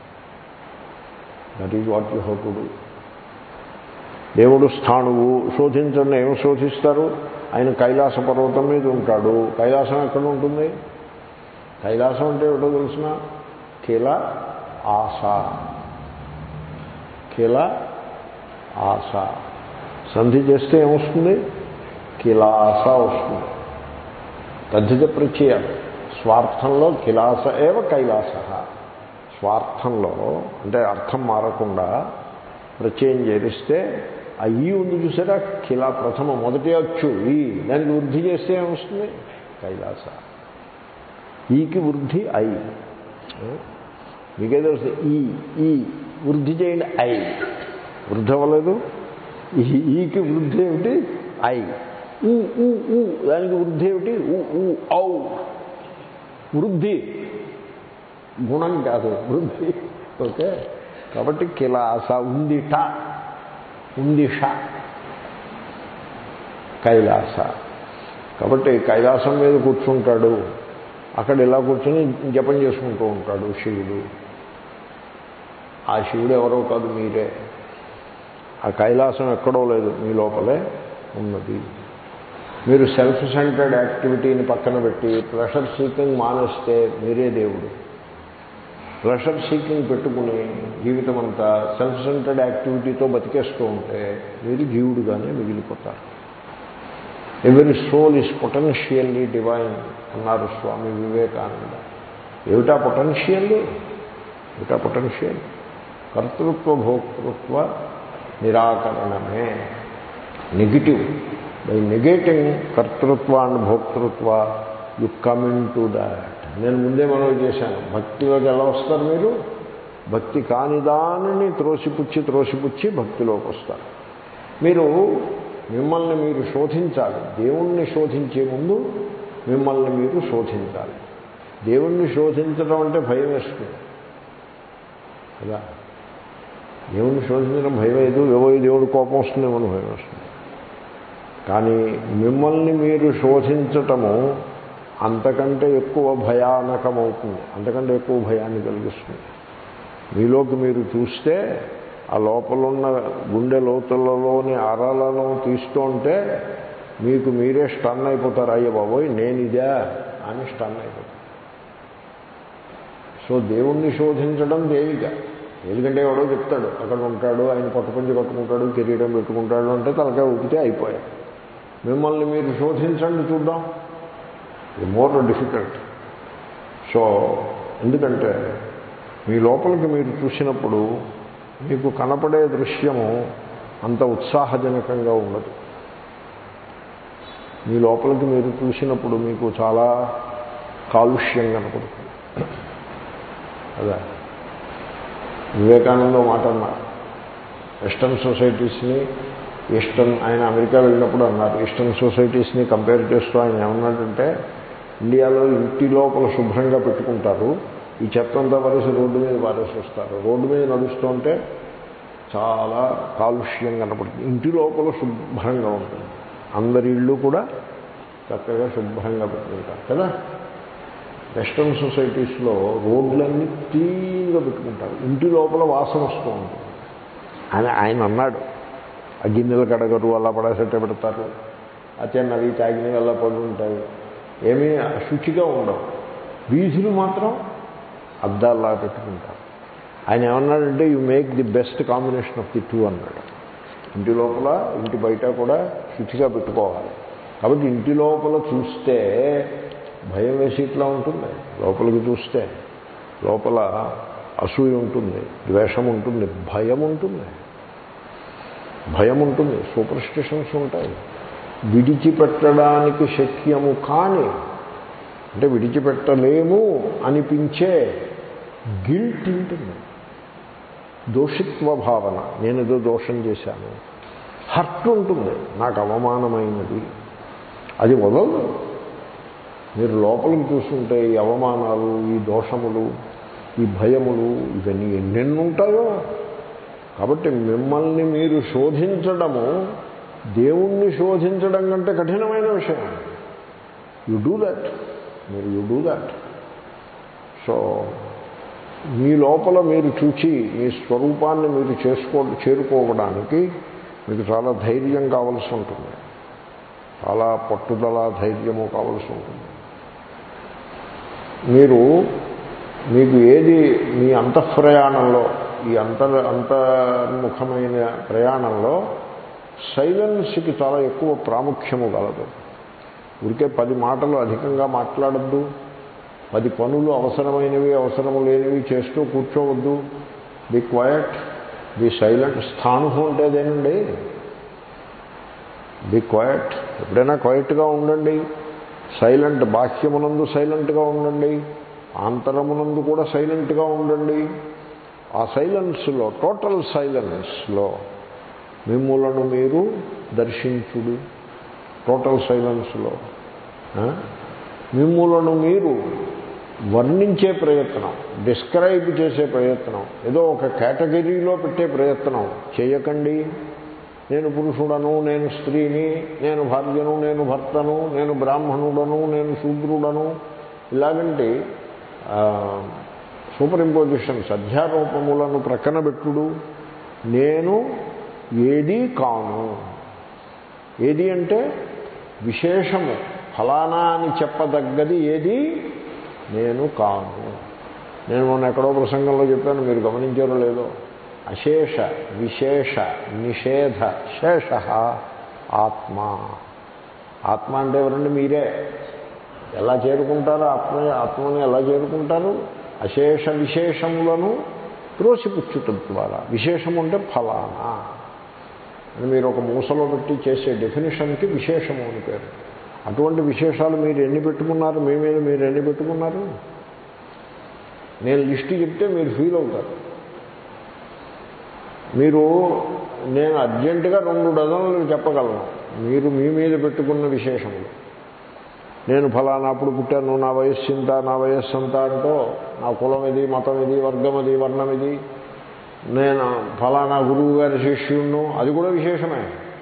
that is what you how to do దేవుడు స్థాణువు శోధించండి ఏమి శోధిస్తారు ఆయన కైలాస పర్వతం మీద ఉంటాడు కైలాసం ఎక్కడ ఉంటుంది కైలాసం అంటే ఏమిటో తెలిసిన కిల ఆశ కిల ఆశ సంధి చేస్తే ఏమొస్తుంది కిలాస వస్తుంది తద్ధిత ప్రత్యయ స్వార్థంలో కిలాస ఏవ కైలాస స్వార్థంలో అంటే అర్థం మారకుండా ప్రత్యయం చేరిస్తే ఆ ఈ ఉంది చూసారా కిలా ప్రథమ మొదటి అచ్చు ఈ దానికి వృద్ధి చేస్తే ఏమొస్తుంది కైలాస ఈకి వృద్ధి ఐ మీకేదో వస్తుంది ఈ ఈ వృద్ధి చేయండి ఐ వృద్ధి అవ్వలేదు ఈ ఈకి వృద్ధి ఏమిటి ఐ ఊ ఊ ఊ దానికి వృద్ధి ఏమిటి ఊ ఊ ఔ వృద్ధి గుణం కాదు వృద్ధి ఓకే కాబట్టి కిలాస ఉందిట ఉందిష కైలాస కాబట్టి కైలాసం మీద కూర్చుంటాడు అక్కడ ఇలా కూర్చొని జపం చేసుకుంటూ ఉంటాడు శివుడు ఆ శివుడు ఎవరో కాదు మీరే ఆ కైలాసం ఎక్కడో లేదు మీ లోపలే ఉన్నది మీరు సెల్ఫ్ సెంటర్డ్ యాక్టివిటీని పక్కన పెట్టి ప్రెషర్ సీకింగ్ మానేస్తే మీరే దేవుడు ప్రెషర్ సీకింగ్ పెట్టుకుని జీవితం అంతా సెల్ఫ్ సెంటర్డ్ యాక్టివిటీతో బతికేస్తూ ఉంటే మీరు జీవుడుగానే మిగిలిపోతారు ఎవరి సోల్ ఈజ్ పొటెన్షియల్లీ డివైన్ అన్నారు స్వామి వివేకానంద ఏమిటా పొటెన్షియల్ ఏమిటా పొటెన్షియల్ కర్తృత్వ భోక్తృత్వ నిరాకరణమే నెగిటివ్ బై నెగేటింగ్ కర్తృత్వ అండ్ భోక్తృత్వ యు కమింగ్ టు దాట్ నేను ముందే మనవి చేశాను భక్తిలోకి ఎలా వస్తారు మీరు భక్తి కాని దానిని త్రోసిపుచ్చి త్రోసిపుచ్చి భక్తిలోకి వస్తారు మీరు మిమ్మల్ని మీరు శోధించాలి దేవుణ్ణి శోధించే ముందు మిమ్మల్ని మీరు శోధించాలి దేవుణ్ణి శోధించడం అంటే భయం వేస్తుంది కదా దేవుణ్ణి శోధించడం భయం లేదు ఏవో దేవుడి కోపం వస్తుందేమో భయం వస్తుంది కానీ మిమ్మల్ని మీరు శోధించటము అంతకంటే ఎక్కువ భయానకమవుతుంది అంతకంటే ఎక్కువ భయాన్ని కలిగిస్తుంది మీలోకి మీరు చూస్తే ఆ లోపలున్న గుండె లోతులలోని అరలను తీస్తుంటే మీకు మీరే స్టన్ అయిపోతారు అయ్య బాబోయ్ నేను ఇదే అని స్టన్ అయిపోతారు సో దేవుణ్ణి శోధించడం తేలిక ఎందుకంటే ఎవడో చెప్తాడు అక్కడ ఉంటాడు ఆయన పట్టుపంచి కట్టుకుంటాడు కిరీటం పెట్టుకుంటాడు అంటే తలకాయ ఊపితే అయిపోయాయి మిమ్మల్ని మీరు శోధించండి చూద్దాం ఇది మోర్ డిఫికల్ట్ సో ఎందుకంటే మీ లోపలికి మీరు చూసినప్పుడు మీకు కనపడే దృశ్యము అంత ఉత్సాహజనకంగా ఉండదు మీ లోపలికి మీరు చూసినప్పుడు మీకు చాలా కాలుష్యం కనపడుతుంది అదే వివేకానంద మాట అన్నారు వెస్టర్న్ సొసైటీస్ని ఈస్టర్న్ ఆయన అమెరికా వెళ్ళినప్పుడు అన్నారు ఈస్టర్న్ సొసైటీస్ని కంపేర్ చేస్తూ ఆయన ఏమన్నాడంటే ఇండియాలో ఇంటి లోపల శుభ్రంగా పెట్టుకుంటారు ఈ చెత్త అంతా పరేసి రోడ్డు మీద పారేసి వస్తారు రోడ్డు మీద నడుస్తుంటే చాలా కాలుష్యం కనపడుతుంది ఇంటి లోపల శుభ్రంగా ఉంటుంది అందరి ఇళ్ళు కూడా చక్కగా శుభ్రంగా పెట్టుకుంటారు కదా వెస్ట్రన్ సొసైటీస్లో రోడ్లన్నీ క్లీన్గా పెట్టుకుంటారు ఇంటి లోపల వాసన వస్తూ ఉంటుంది అని ఆయన అన్నాడు ఆ గిన్నెలు కడగరు అలా పడేసట్టే పెడతారు ఆ చిన్నవి తాగినవి అలా పడి ఉంటాయి ఏమీ శుచిగా ఉండవు వీధులు మాత్రం అద్దాల్లా పెట్టుకుంటారు ఆయన ఏమన్నాడంటే you make the best combination of the two అన్నాడు ఇంటి లోపల ఇంటి బయట కూడా శుచిగా పెట్టుకోవాలి కాబట్టి ఇంటి లోపల చూస్తే భయం వేసి ఇట్లా ఉంటుంది లోపలికి చూస్తే లోపల అసూయ ఉంటుంది ద్వేషం ఉంటుంది భయం ఉంటుంది భయం ఉంటుంది సూపర్ స్టిషన్స్ ఉంటాయి విడిచిపెట్టడానికి శక్యము కాని అంటే విడిచిపెట్టలేము అనిపించే గిల్ట్ ఉంటుంది దోషిత్వ భావన నేను ఏదో దోషం చేశాను హర్ట్ ఉంటుంది నాకు అవమానమైనది అది వదలదు మీరు లోపలికి చూస్తుంటే ఈ అవమానాలు ఈ దోషములు ఈ భయములు ఇవన్నీ ఎన్నెన్ని ఉంటాయో కాబట్టి మిమ్మల్ని మీరు శోధించడము దేవుణ్ణి శోధించడం కంటే కఠినమైన విషయం యు డూ దట్ మీరు యు డూ దట్ సో మీ లోపల మీరు చూచి మీ స్వరూపాన్ని మీరు చేసుకో చేరుకోవడానికి మీకు చాలా ధైర్యం కావలసి ఉంటుంది చాలా పట్టుదల ధైర్యము కావలసి ఉంటుంది మీరు మీకు ఏది మీ అంతఃప్రయాణంలో ఈ అంతర్ అంతర్ముఖమైన ప్రయాణంలో సైలెన్స్కి చాలా ఎక్కువ ప్రాముఖ్యము కలదు ఊరికే పది మాటలు అధికంగా మాట్లాడద్దు పది పనులు అవసరమైనవి అవసరము లేనివి చేస్తూ కూర్చోవద్దు ది క్వయట్ ది సైలెంట్ స్థాను ఉంటేదేనండి ది క్వయట్ ఎప్పుడైనా క్వయట్గా ఉండండి సైలెంట్ బాహ్యమునందు సైలెంట్గా ఉండండి ఆంతరమునందు కూడా సైలెంట్గా ఉండండి ఆ సైలెన్స్లో టోటల్ సైలెన్స్లో మిమ్ములను మీరు దర్శించుడు టోటల్ సైలెన్స్లో మిమ్ములను మీరు వర్ణించే ప్రయత్నం డిస్క్రైబ్ చేసే ప్రయత్నం ఏదో ఒక కేటగిరీలో పెట్టే ప్రయత్నం చేయకండి నేను పురుషుడను నేను స్త్రీని నేను భార్యను నేను భర్తను నేను బ్రాహ్మణుడను నేను శూద్రుడను ఇలాగంటి సూపర్ ఇంపోజిషన్స్ అధ్యారూపములను ప్రక్కన పెట్టుడు నేను ఏదీ కాను ఏది అంటే విశేషము ఫలానా అని చెప్పదగ్గది ఏది నేను కాను నేను మొన్న ఎక్కడో ప్రసంగంలో చెప్పాను మీరు గమనించారో లేదో అశేష విశేష నిషేధ శేష ఆత్మ ఆత్మ అంటే ఎవరండి మీరే ఎలా చేరుకుంటారు ఆత్మ ఆత్మని ఎలా చేరుకుంటారు అశేష విశేషములను త్రోసిపుచ్చుట ద్వారా విశేషము అంటే ఫలానా అని మీరు ఒక మూసలో పెట్టి చేసే డెఫినేషన్కి విశేషము అని పేరు అటువంటి విశేషాలు మీరు ఎన్ని పెట్టుకున్నారు మీ మీద మీరు ఎన్ని పెట్టుకున్నారు నేను లిస్టు చెప్తే మీరు ఫీల్ అవుతారు మీరు నేను అర్జెంటుగా రెండు డజన్లు చెప్పగలను మీరు మీ మీద పెట్టుకున్న విశేషములు నేను ఫలానా అప్పుడు పుట్టాను నా వయస్సు ఇంత నా వయస్సు అంత అంటూ నా కులం ఇది మతం ఇది వర్గం ఇది వర్ణం ఇది నేను ఫలానా గురువు గారి శిష్యుడును అది కూడా విశేషమే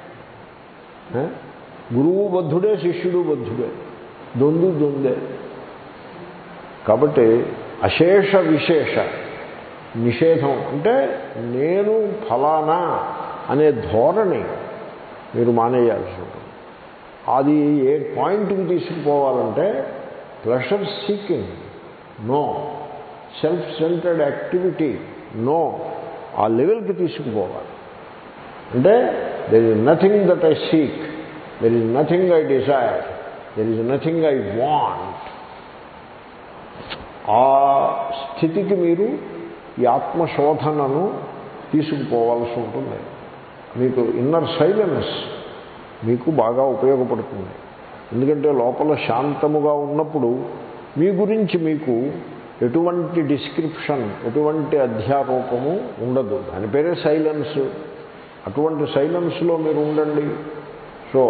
గురువు బద్ధుడే శిష్యుడు బద్ధుడే దొందు దొందే కాబట్టి అశేష విశేష నిషేధం అంటే నేను ఫలానా అనే ధోరణి మీరు మానేయాల్సి ఉంటుంది అది ఏ పాయింట్కి తీసుకుపోవాలంటే pleasure seeking no self centred activity no ఆ లెవెల్కి తీసుకుపోవాలి అంటే there is nothing that I seek there is nothing I desire there is nothing I want ఆ స్థితికి మీరు ఈ ఆత్మశోధనను తీసుకుపోవాల్సి ఉంటుంది మీకు ఇన్నర్ సైలెన్స్ మీకు బాగా ఉపయోగపడుతుంది ఎందుకంటే లోపల శాంతముగా ఉన్నప్పుడు మీ గురించి మీకు ఎటువంటి డిస్క్రిప్షన్ ఎటువంటి అధ్యారూపము ఉండదు దాని పేరే సైలెన్స్ అటువంటి సైలెన్స్లో మీరు ఉండండి సో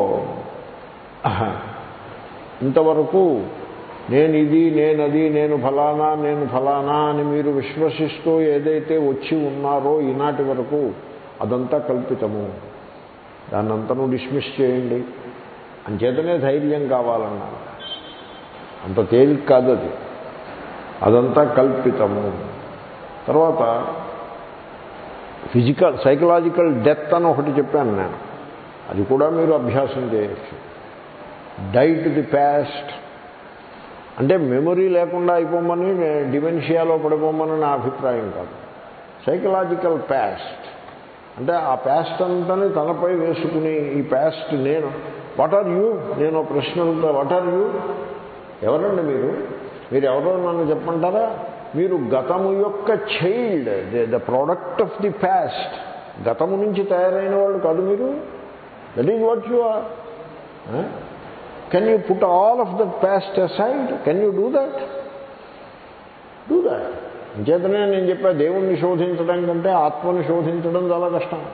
ఇంతవరకు నేను ఇది నేను అది నేను ఫలానా నేను ఫలానా అని మీరు విశ్వసిస్తూ ఏదైతే వచ్చి ఉన్నారో ఈనాటి వరకు అదంతా కల్పితము దాన్నంతను డిస్మిస్ చేయండి అంచేతనే ధైర్యం కావాలన్నారు అంత తేలిక కాదు అది అదంతా కల్పితము తర్వాత ఫిజికల్ సైకలాజికల్ డెత్ అని ఒకటి చెప్పాను నేను అది కూడా మీరు అభ్యాసం చేయొచ్చు డైట్ ది ప్యాస్ట్ అంటే మెమొరీ లేకుండా అయిపోమని డిమెన్షియాలో పడిపోమని నా అభిప్రాయం కాదు సైకలాజికల్ ప్యాస్ట్ అంటే ఆ ప్యాస్ట్ అంతని తనపై వేసుకుని ఈ ప్యాస్ట్ నేను వాట్ ఆర్ యూ నేను ఒక ప్రశ్న అడుగుతా వాట్ ఆర్ యూ ఎవరండి మీరు మీరు ఎవరో నన్ను చెప్పంటారా మీరు గతము యొక్క child the product of the past గతము నుంచి తయారైన వాళ్ళు కాదు మీరు that is what you are can you put all of that past aside can you do that do that అంచేతనే నేను చెప్పా దేవుణ్ణి శోధించడం కంటే ఆత్మని శోధించడం చాలా కష్టం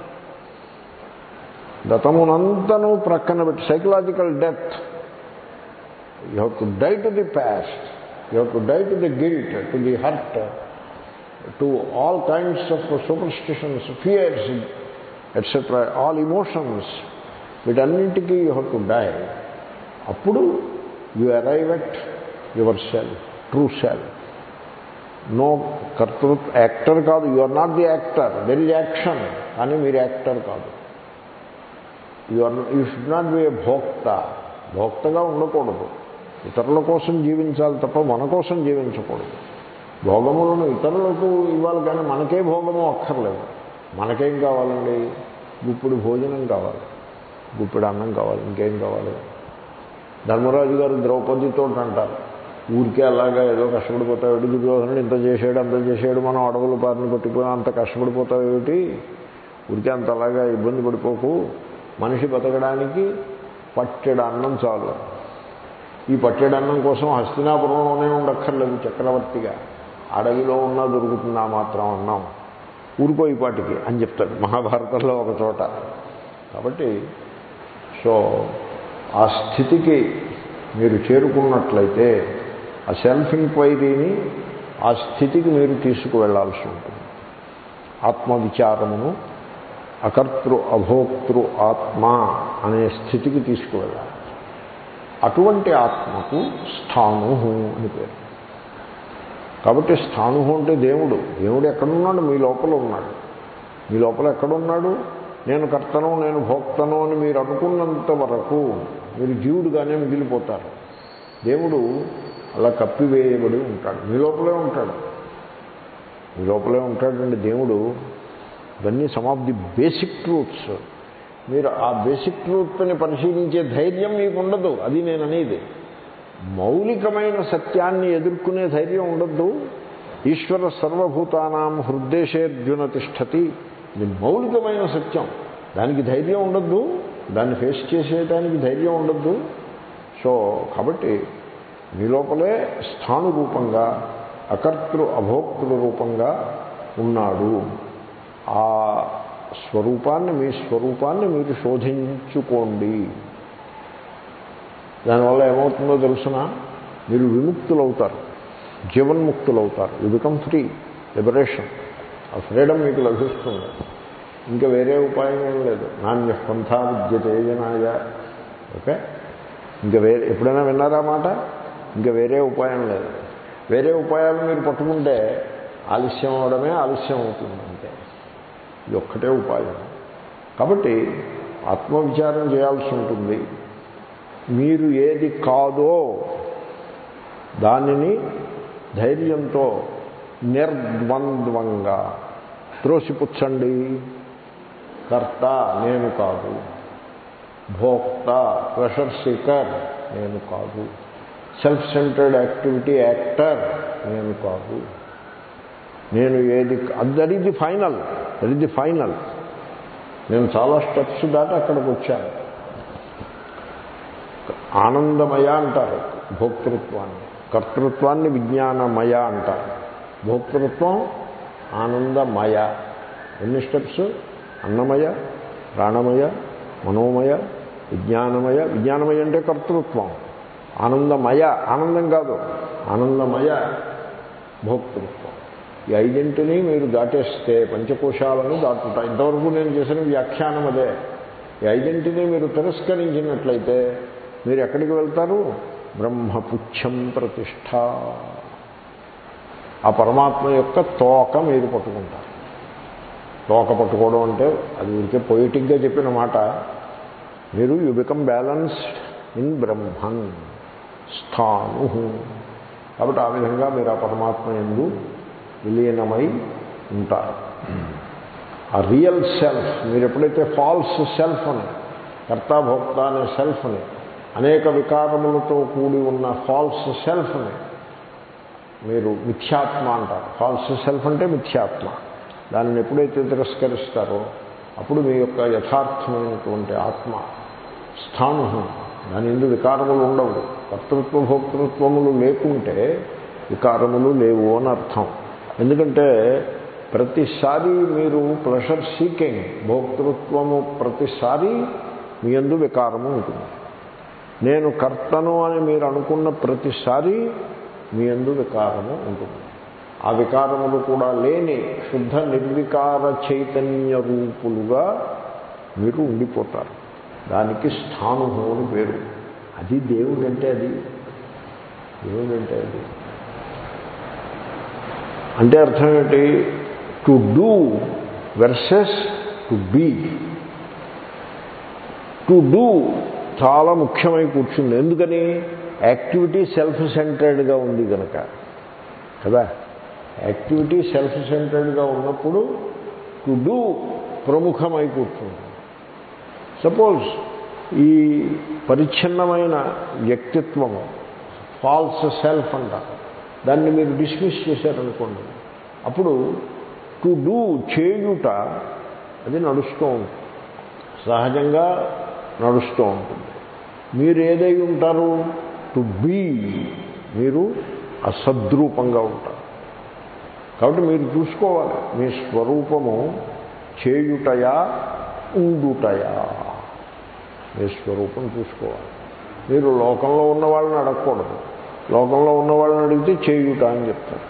గతమునంతను ప్రక్కన పెట్టి psychological death you have to die to the past you have to die to the guilt to the hurt to all kinds of superstitions fears etcetera all emotions వీటన్నింటికీ యూ హ్యావ్ టు డై అప్పుడు you arrive at your self true self no కర్తృత్ actor కాదు you are not the actor there is action కానీ మీరు actor కాదు you are you should not be a భోక్త భోక్తగా ఉండకూడదు ఇతరుల కోసం జీవించాలి తప్ప మన కోసం జీవించకూడదు భోగములను ఇతరులకు ఇవ్వాలి కానీ మనకే భోగము అక్కర్లేదు మనకేం కావాలండి గుప్పుడు భోజనం కావాలి గుప్పుడు అన్నం కావాలి ఇంకేం కావాలి ధర్మరాజు గారు ద్రౌపదితో అంటారు ఊరికే అలాగా ఏదో కష్టపడిపోతావు ఏమిటి దుర్యోధనుడు ఇంత చేసాడు అంత చేసాడు మనం అడవులు పారిన పట్టిపోయి అంత కష్టపడిపోతావు ఏమిటి ఊరికే అంత అలాగా ఇబ్బంది పడిపోకు మనిషి బతకడానికి పట్టెడు అన్నం చాలు ఈ పట్టెడు అన్నం కోసం హస్తినాపురంలోనే ఉండక్కర్లేదు చక్రవర్తిగా అడవిలో ఉన్నా దొరుకుతుందా మాత్రం అన్నం ఊరిపోయి పాటికి అని చెప్తాడు మహాభారతంలో ఒక చోట కాబట్టి సో ఆ స్థితికి మీరు చేరుకున్నట్లయితే ఆ సెల్ఫ్ ఎంక్వైరీని ఆ స్థితికి మీరు తీసుకువెళ్లాల్సి ఉంటుంది ఆత్మవిచారమును అకర్తృ అభోక్తృ ఆత్మ అనే స్థితికి తీసుకువెళ్ళాలి అటువంటి ఆత్మకు స్థాను అని పేరు కాబట్టి స్థాను అంటే దేవుడు దేవుడు ఎక్కడున్నాడు మీ లోపల ఉన్నాడు మీ లోపల ఎక్కడున్నాడు నేను కర్తను నేను భోక్తను అని మీరు అనుకున్నంత వరకు మీరు జీవుడుగానే మిగిలిపోతారు దేవుడు అలా కప్పివేయబడి ఉంటాడు మీ లోపలే ఉంటాడు మీ లోపలే ఉంటాడండి దేవుడు ఇవన్నీ some of the basic truths మీరు ఆ బేసిక్ ట్రూత్ని పరిశీలించే ధైర్యం మీకు ఉండదు అది నేను అనేది మౌలికమైన సత్యాన్ని ఎదుర్కొనే ధైర్యం ఉండద్దు ఈశ్వర సర్వభూతానాం హృద్దేశేర్జున తిష్టతి ఇది మౌలికమైన సత్యం దానికి ధైర్యం ఉండద్దు దాన్ని ఫేస్ చేసేదానికి ధైర్యం ఉండద్దు సో కాబట్టి మీ లోపలే స్థాను రూపంగా అకర్తృ అభోక్తృ రూపంగా ఉన్నాడు ఆ స్వరూపాన్ని మీ స్వరూపాన్ని మీరు శోధించుకోండి దానివల్ల ఏమవుతుందో తెలుసిన మీరు విముక్తులవుతారు జీవన్ముక్తులవుతారు యు బికమ్ ఫ్రీ లిబరేషన్ ఆ ఫ్రీడమ్ మీకు లభిస్తుంది ఇంకా వేరే ఉపాయం ఏం లేదు నాణ్య పంథా విద్యతే జనాయ ఓకే ఇంకా వేరే ఎప్పుడైనా విన్నారా మాట ఇంకా వేరే ఉపాయం లేదు వేరే ఉపాయాలు మీరు పట్టుకుంటే ఆలస్యం అవడమే ఆలస్యం అవుతుంది అంతే ఇది ఒక్కటే ఉపాయం కాబట్టి ఆత్మవిచారం చేయాల్సి ఉంటుంది మీరు ఏది కాదో దానిని ధైర్యంతో నిర్ద్వంద్వంగా త్రోసిపుచ్చండి కర్త నేను కాదు భోక్త ప్రెషర్ సీకర్ నేను కాదు సెల్ఫ్ సెంటర్డ్ యాక్టివిటీ యాక్టర్ నేను కాదు నేను ఏది that is the final that is the final నేను చాలా స్టెప్స్ దాటి అక్కడికి వచ్చాను ఆనందమయ అంటారు భోక్తృత్వాన్ని కర్తృత్వాన్ని విజ్ఞానమయ అంటారు భోక్తృత్వం ఆనందమయ ఎన్ని స్టెప్స్ అన్నమయ ప్రాణమయ మనోమయ విజ్ఞానమయ విజ్ఞానమయ అంటే కర్తృత్వం ఆనందమయ ఆనందం కాదు ఆనందమయ భోక్తృత్వం ఈ ఐదింటిని మీరు దాటేస్తే పంచకోశాలను దాటుతా ఇంతవరకు నేను చేసిన వ్యాఖ్యానం అదే ఈ ఐదింటిని మీరు తిరస్కరించినట్లయితే మీరు ఎక్కడికి వెళ్తారు బ్రహ్మపుచ్చం ప్రతిష్ట ఆ పరమాత్మ యొక్క తోక మీరు పట్టుకుంటారు తోక పట్టుకోవడం అంటే అది ఊరికే పొయిటిక్గా చెప్పిన మాట మీరు you become balanced in Brahman స్థాను కాబట్టి ఆ విధంగా మీరు ఆ పరమాత్మ ఎందు విలీనమై ఉంటారు ఆ రియల్ సెల్ఫ్ మీరు ఎప్పుడైతే ఫాల్స్ సెల్ఫ్ అని కర్తాభోక్త అనే సెల్ఫ్ని అనేక వికారములతో కూడి ఉన్న ఫాల్స్ సెల్ఫ్ని మీరు మిథ్యాత్మ అంటారు ఫాల్స్ సెల్ఫ్ అంటే మిథ్యాత్మ దానిని ఎప్పుడైతే తిరస్కరిస్తారో అప్పుడు మీ యొక్క యథార్థమైనటువంటి ఆత్మ స్థాను దాని ఎందు వికారములు ఉండవు కర్తృత్వ భోక్తృత్వములు లేకుంటే వికారములు లేవు అని అర్థం ఎందుకంటే ప్రతిసారి మీరు ప్లెషర్ సీకింగ్ భోక్తృత్వము ప్రతిసారి మీ ఎందు వికారము ఉంటుంది నేను కర్తను అని మీరు అనుకున్న ప్రతిసారి మీ ఎందు వికారము ఉంటుంది ఆ వికారములు కూడా లేని శుద్ధ నిర్వికార చైతన్య రూపులుగా మీరు ఉండిపోతారు దానికి స్థానుభూ అని పేరు అది దేవుడు అంటే అది దేవుడు అంటే అది అంటే అర్థం ఏంటి to do versus to be to do చాలా ముఖ్యమై కూర్చుంది ఎందుకని యాక్టివిటీ సెల్ఫ్ సెంటర్డ్గా ఉంది కనుక కదా యాక్టివిటీ సెల్ఫ్ సెంటర్డ్గా ఉన్నప్పుడు టు డూ ప్రముఖమై కూర్చుంది సపోజ్ ఈ పరిచ్ఛిన్నమైన వ్యక్తిత్వము ఫాల్స్ సెల్ఫ్ అంటారు దాన్ని మీరు డిస్మిస్ చేశారనుకోండి అప్పుడు టు డూ చేయుట అది నడుస్తూ ఉంటుంది సహజంగా నడుస్తూ ఉంటుంది మీరు ఏదై ఉంటారు టు బీ మీరు అసద్రూపంగా ఉంటారు కాబట్టి మీరు చూసుకోవాలి మీ స్వరూపము చేయుటయా ఉండుటయా మీ స్వరూపం చూసుకోవాలి మీరు లోకంలో ఉన్న వాళ్ళని అడగకూడదు లోకంలో ఉన్న వాళ్ళని అడిగితే చేయుట అని చెప్తారు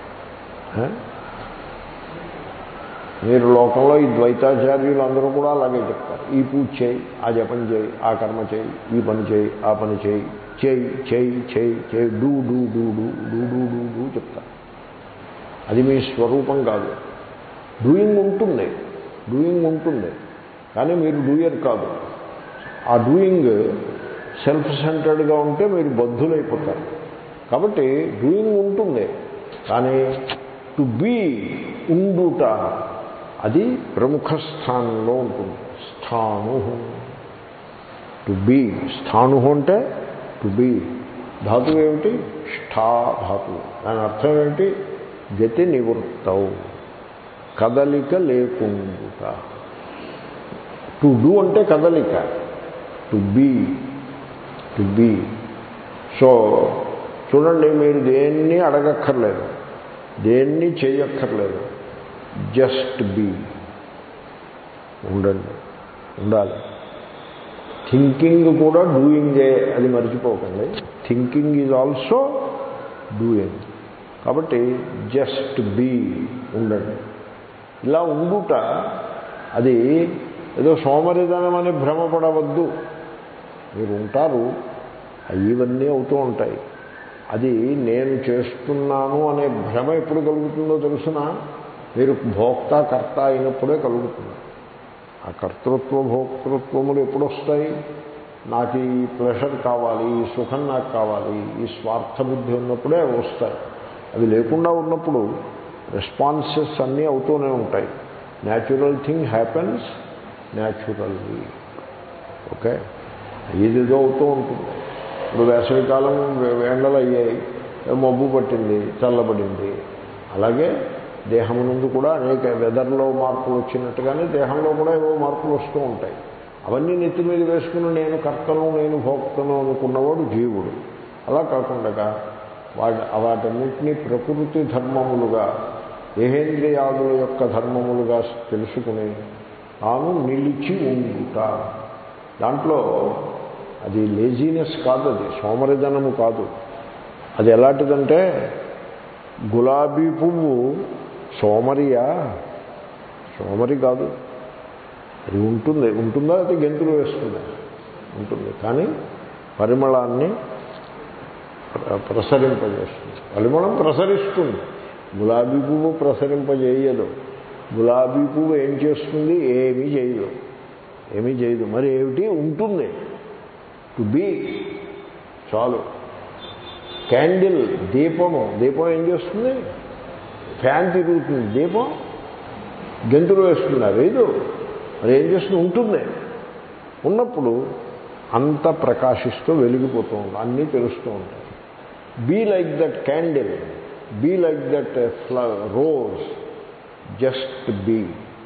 మీరు లోకంలో ఈ ద్వైతాచార్యులు అందరూ కూడా అలాగే చెప్తారు ఈ పూజ చేయి ఆ జపం చేయి ఆ కర్మ చేయి ఈ పని చేయి ఆ పని చేయి చేయి చేయి చేయి చేయి do do do do do do do do చెప్తారు అది మీ స్వరూపం కాదు డూయింగ్ ఉంటుంది డూయింగ్ ఉంటుంది కానీ మీరు డూయర్ కాదు ఆ డూయింగ్ సెల్ఫ్ సెంటర్డ్గా ఉంటే మీరు బద్ధులైపోతారు కాబట్టి డూయింగ్ ఉంటుంది కానీ టు బీ ఉండుట అది ప్రముఖ స్థానంలో ఉంటుంది స్థాను టు బీ స్థాను అంటే టు బీ ధాతు ఏమిటి ష్ఠా ధాతు దాని అర్థం ఏమిటి గతి నివృత్తవు కదలిక లేకుండుట టు డూ అంటే కదలిక to be to be so చూడండి మీరు దేన్ని అడగక్కర్లేదు దేన్ని చేయక్కర్లేదు జస్ట్ బీ ఉండండి ఉండాలి థింకింగ్ కూడా డూయింగే అది మర్చిపోకండి థింకింగ్ ఈజ్ ఆల్సో డూయింగ్ కాబట్టి జస్ట్ బీ ఉండండి ఇలా ఉండుట అది ఏదో సోమరిధనం అని భ్రమపడవద్దు మీరు ఉంటారు ఇవన్నీ అవుతూ ఉంటాయి అది నేను చేస్తున్నాను అనే భ్రమ ఎప్పుడు కలుగుతుందో తెలుసిన మీరు భోక్త కర్త అయినప్పుడే కలుగుతుంది ఆ కర్తృత్వ భోక్తృత్వములు ఎప్పుడు వస్తాయి నాకు ఈ ప్లెషర్ కావాలి ఈ సుఖం నాకు కావాలి ఈ స్వార్థ బుద్ధి ఉన్నప్పుడే అవి వస్తాయి అవి లేకుండా ఉన్నప్పుడు రెస్పాన్సెస్ అన్నీ అవుతూనే ఉంటాయి natural thing happens naturally okay ఏదేదో అవుతూ ఉంటుంది ఇప్పుడు వేసవికాలం ఎండలు అయ్యాయి మబ్బు పట్టింది చల్లబడింది అలాగే దేహం నుండి కూడా అనేక వెదర్లో మార్పులు వచ్చినట్టుగానే దేహంలో కూడా ఏవో మార్పులు వస్తూ ఉంటాయి అవన్నీ నెత్తి మీద వేసుకుని నేను కర్తను నేను భోక్తను అనుకున్నవాడు జీవుడు అలా కాకుండా వాటి వాటన్నిటినీ ప్రకృతి ధర్మములుగా దేహేంద్రియాదుల యొక్క ధర్మములుగా తెలుసుకుని తాను నిలిచి ఉండుట దాంట్లో అది లేజీనెస్ కాదు అది సోమరిధనము కాదు అది ఎలాంటిదంటే గులాబీ పువ్వు సోమరియా సోమరి కాదు అది ఉంటుంది ఉంటుందా అది గెంతులు వేస్తుంది ఉంటుంది కానీ పరిమళాన్ని ప్ర- ప్రసరింపజేస్తుంది పరిమళం ప్రసరిస్తుంది గులాబీ పువ్వు ప్రసరింపజేయదు గులాబీ పువ్వు ఏం చేస్తుంది ఏమీ చేయదు ఏమీ చేయదు మరి ఏమిటి ఉంటుంది టు బీ చాలు క్యాండిల్ దీపము దీపం ఏం చేస్తుంది ఫ్యాన్ తిరుగుతుంది దీపం గెంతులు వేస్తుందా వేదు మరి ఏం చేస్తుంది ఉంటుంది ఉన్నప్పుడు అంత ప్రకాశిస్తూ వెలిగిపోతూ ఉంటుంది అన్నీ తెలుస్తూ ఉంటాయి be like that candle be like that rose just be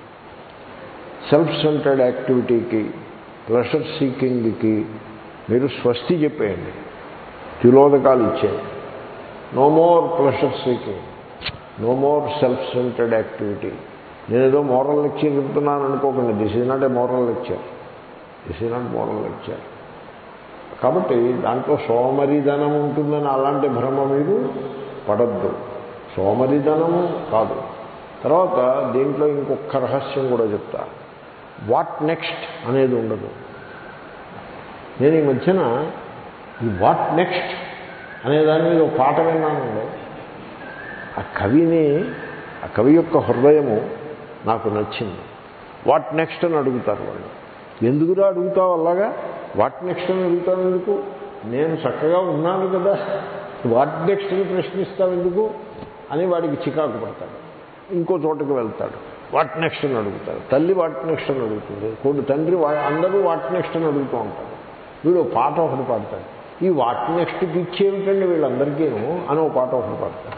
self centred యాక్టివిటీకి ప్లెషర్ సీకింగ్కి మీరు స్వస్తి చెప్పేయండి తిలోదకాలు ఇచ్చేయండి no more pleasure seeking no more self centred activity నేనేదో మోరల్ లెక్చర్ చెప్తున్నాను అనుకోకండి this is not a moral lecture this is not moral lecture కాబట్టి దాంట్లో సోమరిధనం ఉంటుందని అలాంటి భ్రమ మీరు పడద్దు సోమరిధనము కాదు తర్వాత దీంట్లో ఇంకొక రహస్యం కూడా చెప్తా వాట్ నెక్స్ట్ అనేది ఉండదు నేను ఈ మధ్యన ఈ వాట్ నెక్స్ట్ అనే దాని మీద ఒక పాట విన్నానండి ఆ కవిని ఆ కవి యొక్క హృదయము నాకు నచ్చింది వాట్ నెక్స్ట్ అని అడుగుతారు వాళ్ళు ఎందుకురా అడుగుతావు అలాగా వాట్ నెక్స్ట్ అని అడుగుతావు ఎందుకు నేను చక్కగా ఉన్నాను కదా వాట్ నెక్స్ట్ అని ప్రశ్నిస్తావు ఎందుకు అని వాడికి చికాకు పడతాడు ఇంకో చోటకి వెళ్తాడు వాట్ నెక్స్ట్ అని అడుగుతాడు తల్లి వాట్ నెక్స్ట్ అని అడుగుతుంది కొడు తండ్రి వా- అందరూ వాట్ నెక్స్ట్ అని అడుగుతూ ఉంటారు వీడు ఓ పాట ఒకటి పాడతాడు ఈ వాట్ నెక్స్ట్కి ఇచ్చేమిటండి వీళ్ళందరికీను అని ఒక పాట ఒకటి పాడతాడు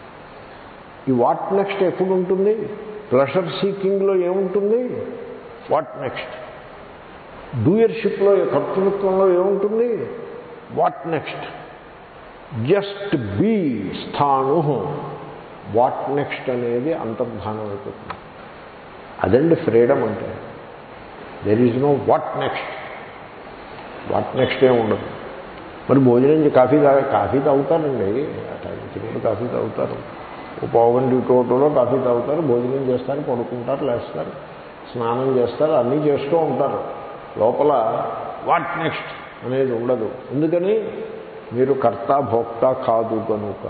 ఈ వాట్ నెక్స్ట్ ఎప్పుడు ఉంటుంది ప్లెషర్ సీకింగ్లో ఏముంటుంది వాట్ నెక్స్ట్ డూయర్షిప్లో కర్తృత్వంలో ఏముంటుంది వాట్ నెక్స్ట్ జస్ట్ బీ స్థాను వాట్ నెక్స్ట్ అనేది అంతర్ధానం అయిపోతుంది అదండి ఫ్రీడమ్ అంటే there is no what next what next ఏమి ఉండదు మరి భోజనం చే- కాఫీ తాగ కాఫీ తాగుతారండి ఆ టైంకి కూడా కాఫీ తాగుతారు ఓ పావు గంట టోటోలో కాఫీ తాగుతారు భోజనం చేస్తారు పడుకుంటారు లేస్తారు స్నానం చేస్తారు అన్నీ చేస్తూ ఉంటారు లోపల వాట్ నెక్స్ట్ అనేది ఉండదు ఎందుకని మీరు కర్త భోక్త కాదు కనుక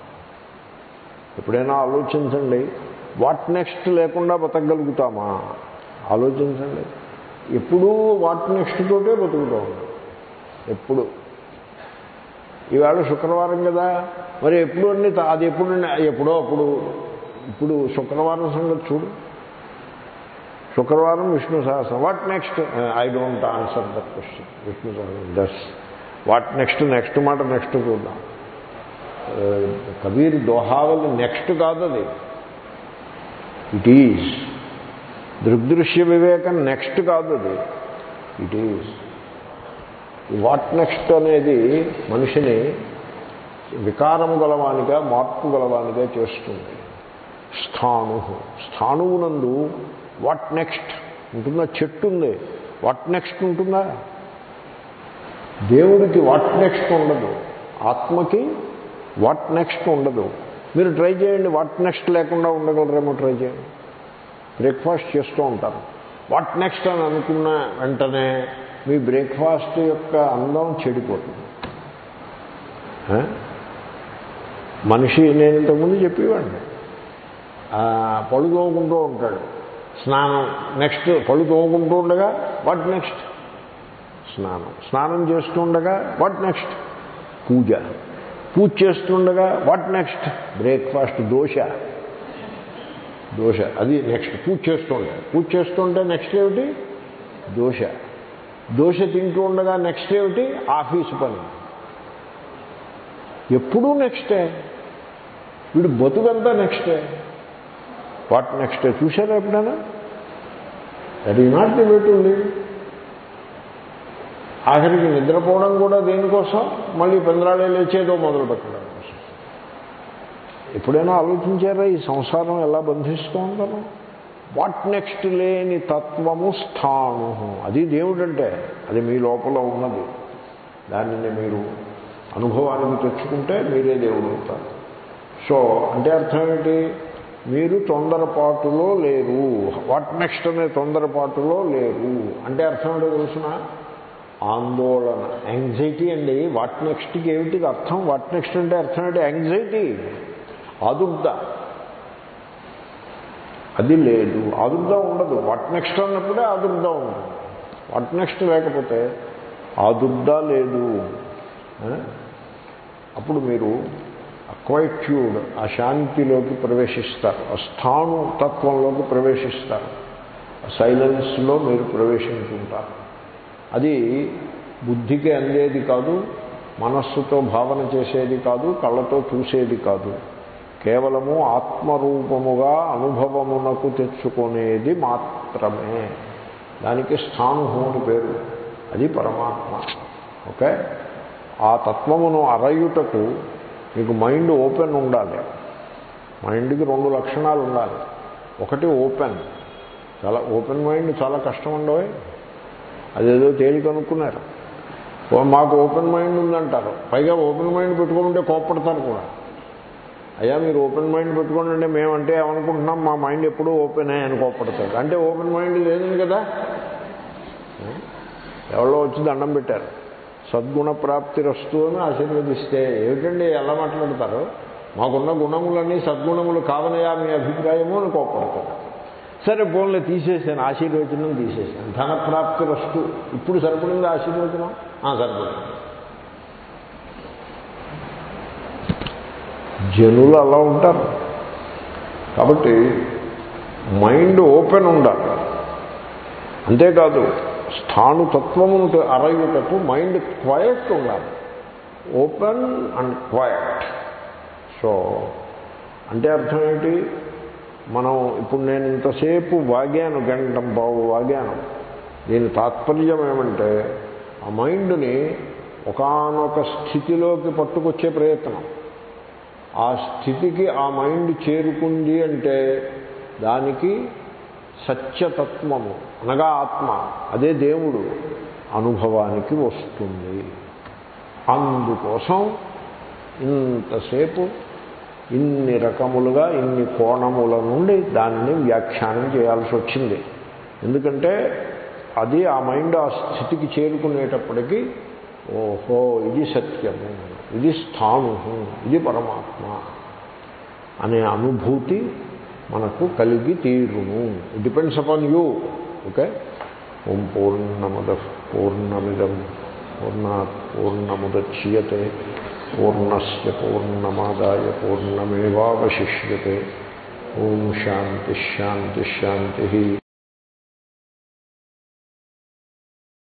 ఎప్పుడైనా ఆలోచించండి వాట్ నెక్స్ట్ లేకుండా బతకగలుగుతామా ఆలోచించండి ఎప్పుడూ వాట్ నెక్స్ట్ తోటే బతుకుతూ ఉంటాం ఎప్పుడు ఈవేళ శుక్రవారం కదా మరి ఎప్పుడు అన్ని తా- అది ఎప్పుడు ఎప్పుడో అప్పుడు ఇప్పుడు శుక్రవారం సంగతి చూడు శుక్రవారం విష్ణు సహస్రం what next I don't answer that question Vishnu సహస్రం దస్ వాట్ నెక్స్ట్ నెక్స్ట్ మాట నెక్స్ట్ చూద్దాం ఆ, కబీర్ దోహావలి నెక్స్ట్ కాదు అది ఇట్ ఈజ్ దృగ్దృశ్య వివేకం నెక్స్ట్ కాదు అది ఇట్ ఈజ్ వాట్ నెక్స్ట్ అనేది మనిషిని వికారము గలవానిగా మార్పు గలవానిగా చేస్తుంది స్థాణు స్థాణువునందు వాట్ నెక్స్ట్ ఉంటుందా చెట్టు ఉంది వాట్ నెక్స్ట్ ఉంటుందా దేవుడికి వాట్ నెక్స్ట్ ఉండదు ఆత్మకి వాట్ నెక్స్ట్ ఉండదు మీరు ట్రై చేయండి వాట్ నెక్స్ట్ లేకుండా ఉండగలరేమో ట్రై చేయండి బ్రేక్ఫాస్ట్ చేస్తూ ఉంటారు వాట్ నెక్స్ట్ అని అనుకున్న వెంటనే మీ బ్రేక్ఫాస్ట్ యొక్క అందం చెడిపోతుంది ఆ? మనిషి నేను ఇంతకుముందు చెప్పేవాడిని ఆ, పళ్ళు తోముకుంటూ ఉంటాడు స్నానం నెక్స్ట్ పళ్ళు తోముకుంటూ ఉండగా వాట్ నెక్స్ట్ స్నానం స్నానం చేస్తుండగా వాట్ నెక్స్ట్ పూజ పూజ చేస్తుండగా what next breakfast dosa dosa అది నెక్స్ట్ పూజ చేస్తుంటే పూజ చేస్తుంటే నెక్స్ట్ ఏమిటి దోశ దోశ తింటూ ఉండగా నెక్స్ట్ ఏమిటి ఆఫీసు పని ఎప్పుడూ నెక్స్టే వీడు బతుకంతా నెక్స్టే వాట్ నెక్స్ట్ చూశారా ఎప్పుడైనా that is not the way to live ఆఖరికి నిద్రపోవడం కూడా దేనికోసం మళ్ళీ పెందరాళే లేచేదో మొదలు పెట్టడం కోసం ఎప్పుడైనా ఆలోచించారా ఈ సంసారం ఎలా బంధిస్తూ ఉందనో వాట్ నెక్స్ట్ లేని తత్వము స్థాను అది దేవుడంటే అది మీ లోపల ఉన్నది దానిని మీరు అనుభవానికి తెచ్చుకుంటే మీరే దేవుడు అవుతారు సో అంటే అర్థం ఏంటి మీరు తొందరపాటులో లేరు వాట్ నెక్స్ట్ అనే తొందరపాటులో లేరు అంటే అర్థం ఏంటో తెలుసిన ఆందోళన యాంగ్జైటీ అండి వాట్ నెక్స్ట్కి ఏమిటిది అర్థం వాట్ నెక్స్ట్ అంటే అర్థం ఏంటి యాంగ్జైటీ ఆదుర్ద అది లేదు ఆదుర్ద ఉండదు వాట్ నెక్స్ట్ అన్నప్పుడే ఆదుర్ద ఉండదు వాట్ నెక్స్ట్ లేకపోతే ఆదుర్ద లేదు అప్పుడు మీరు అక్వైట్యూడ్ ఆ శాంతిలోకి ప్రవేశిస్తారు ఆ స్థాను తత్వంలోకి ప్రవేశిస్తారు సైలెన్స్లో మీరు ప్రవేశించుంటారు అది బుద్ధికి అందేది కాదు మనస్సుతో భావన చేసేది కాదు కళ్ళతో చూసేది కాదు కేవలము ఆత్మరూపముగా అనుభవమునకు తెచ్చుకునేది మాత్రమే దానికి స్థాను అని పేరు అది పరమాత్మ ఓకే ఆ తత్వమును అరయుటకు మీకు మైండ్ ఓపెన్ ఉండాలి మైండ్కి రెండు లక్షణాలు ఉండాలి ఒకటి ఓపెన్ చాలా ఓపెన్ మైండ్ చాలా కష్టం ఉండవు అదేదో తేలిక అనుకున్నారు మాకు ఓపెన్ మైండ్ ఉందంటారు పైగా ఓపెన్ మైండ్ పెట్టుకోమంటే కోప్పడతారు కూడా అయ్యా మీరు ఓపెన్ మైండ్ పెట్టుకోండి అంటే మేమంటే ఏమనుకుంటున్నాం మా మైండ్ ఎప్పుడూ ఓపెన్ అని కోప్పడతారు అంటే ఓపెన్ మైండ్ లేదని కదా ఎవరో వచ్చి దండం పెట్టారు సద్గుణ ప్రాప్తి రస్తు అని ఆశీర్వదిస్తే ఏమిటండి ఎలా మాట్లాడతారు మాకున్న గుణములన్నీ సద్గుణములు కావనయా మీ అభిప్రాయము అని కోప్పడతారు సరే ఫోన్లో తీసేసాను ఆశీర్వచనం తీసేసాను ధనప్రాప్తి రస్తు ఇప్పుడు సరిపడింది ఆశీర్వచనం సరిపడింది జనులు అలా ఉంటారు కాబట్టి మైండ్ ఓపెన్ ఉండాలి అంతేకాదు స్థాను తత్వమును అరయుటకు మైండ్ క్వయట్ ఉండాలి ఓపెన్ అండ్ క్వయట్ సో అంటే అర్థం ఏంటి మనం ఇప్పుడు నేను ఇంతసేపు వాగాను గంటం బావు వాగాను దీని తాత్పర్యం ఏమంటే ఆ మైండ్ని ఒకనొక స్థితిలోకి పట్టుకొచ్చే ప్రయత్నం ఆ స్థితికి ఆ మైండ్ చేరుకుంది అంటే దానికి సత్యతత్వము అనగా ఆత్మ అదే దేవుడు అనుభవానికి వస్తుంది అందుకోసం ఇంతసేపు ఇన్ని రకములుగా ఇన్ని కోణముల నుండి దానిని వ్యాఖ్యానం చేయాల్సి వచ్చింది ఎందుకంటే అది ఆ మైండ్ ఆ స్థితికి చేరుకునేటప్పటికీ ఓహో ఇది సత్యము ఇది స్థాను ఇది పరమాత్మ అనే అనుభూతి మనకు కలిగి తీరును it depends upon you okay ఓం పూర్ణమద పూర్ణమిదం పూర్ణాత్ పూర్ణముద్యతే పూర్ణస్ పూర్ణమాదాయ పూర్ణమేవాశిష్యతే ఓం శాంతి శాంతి శాంతి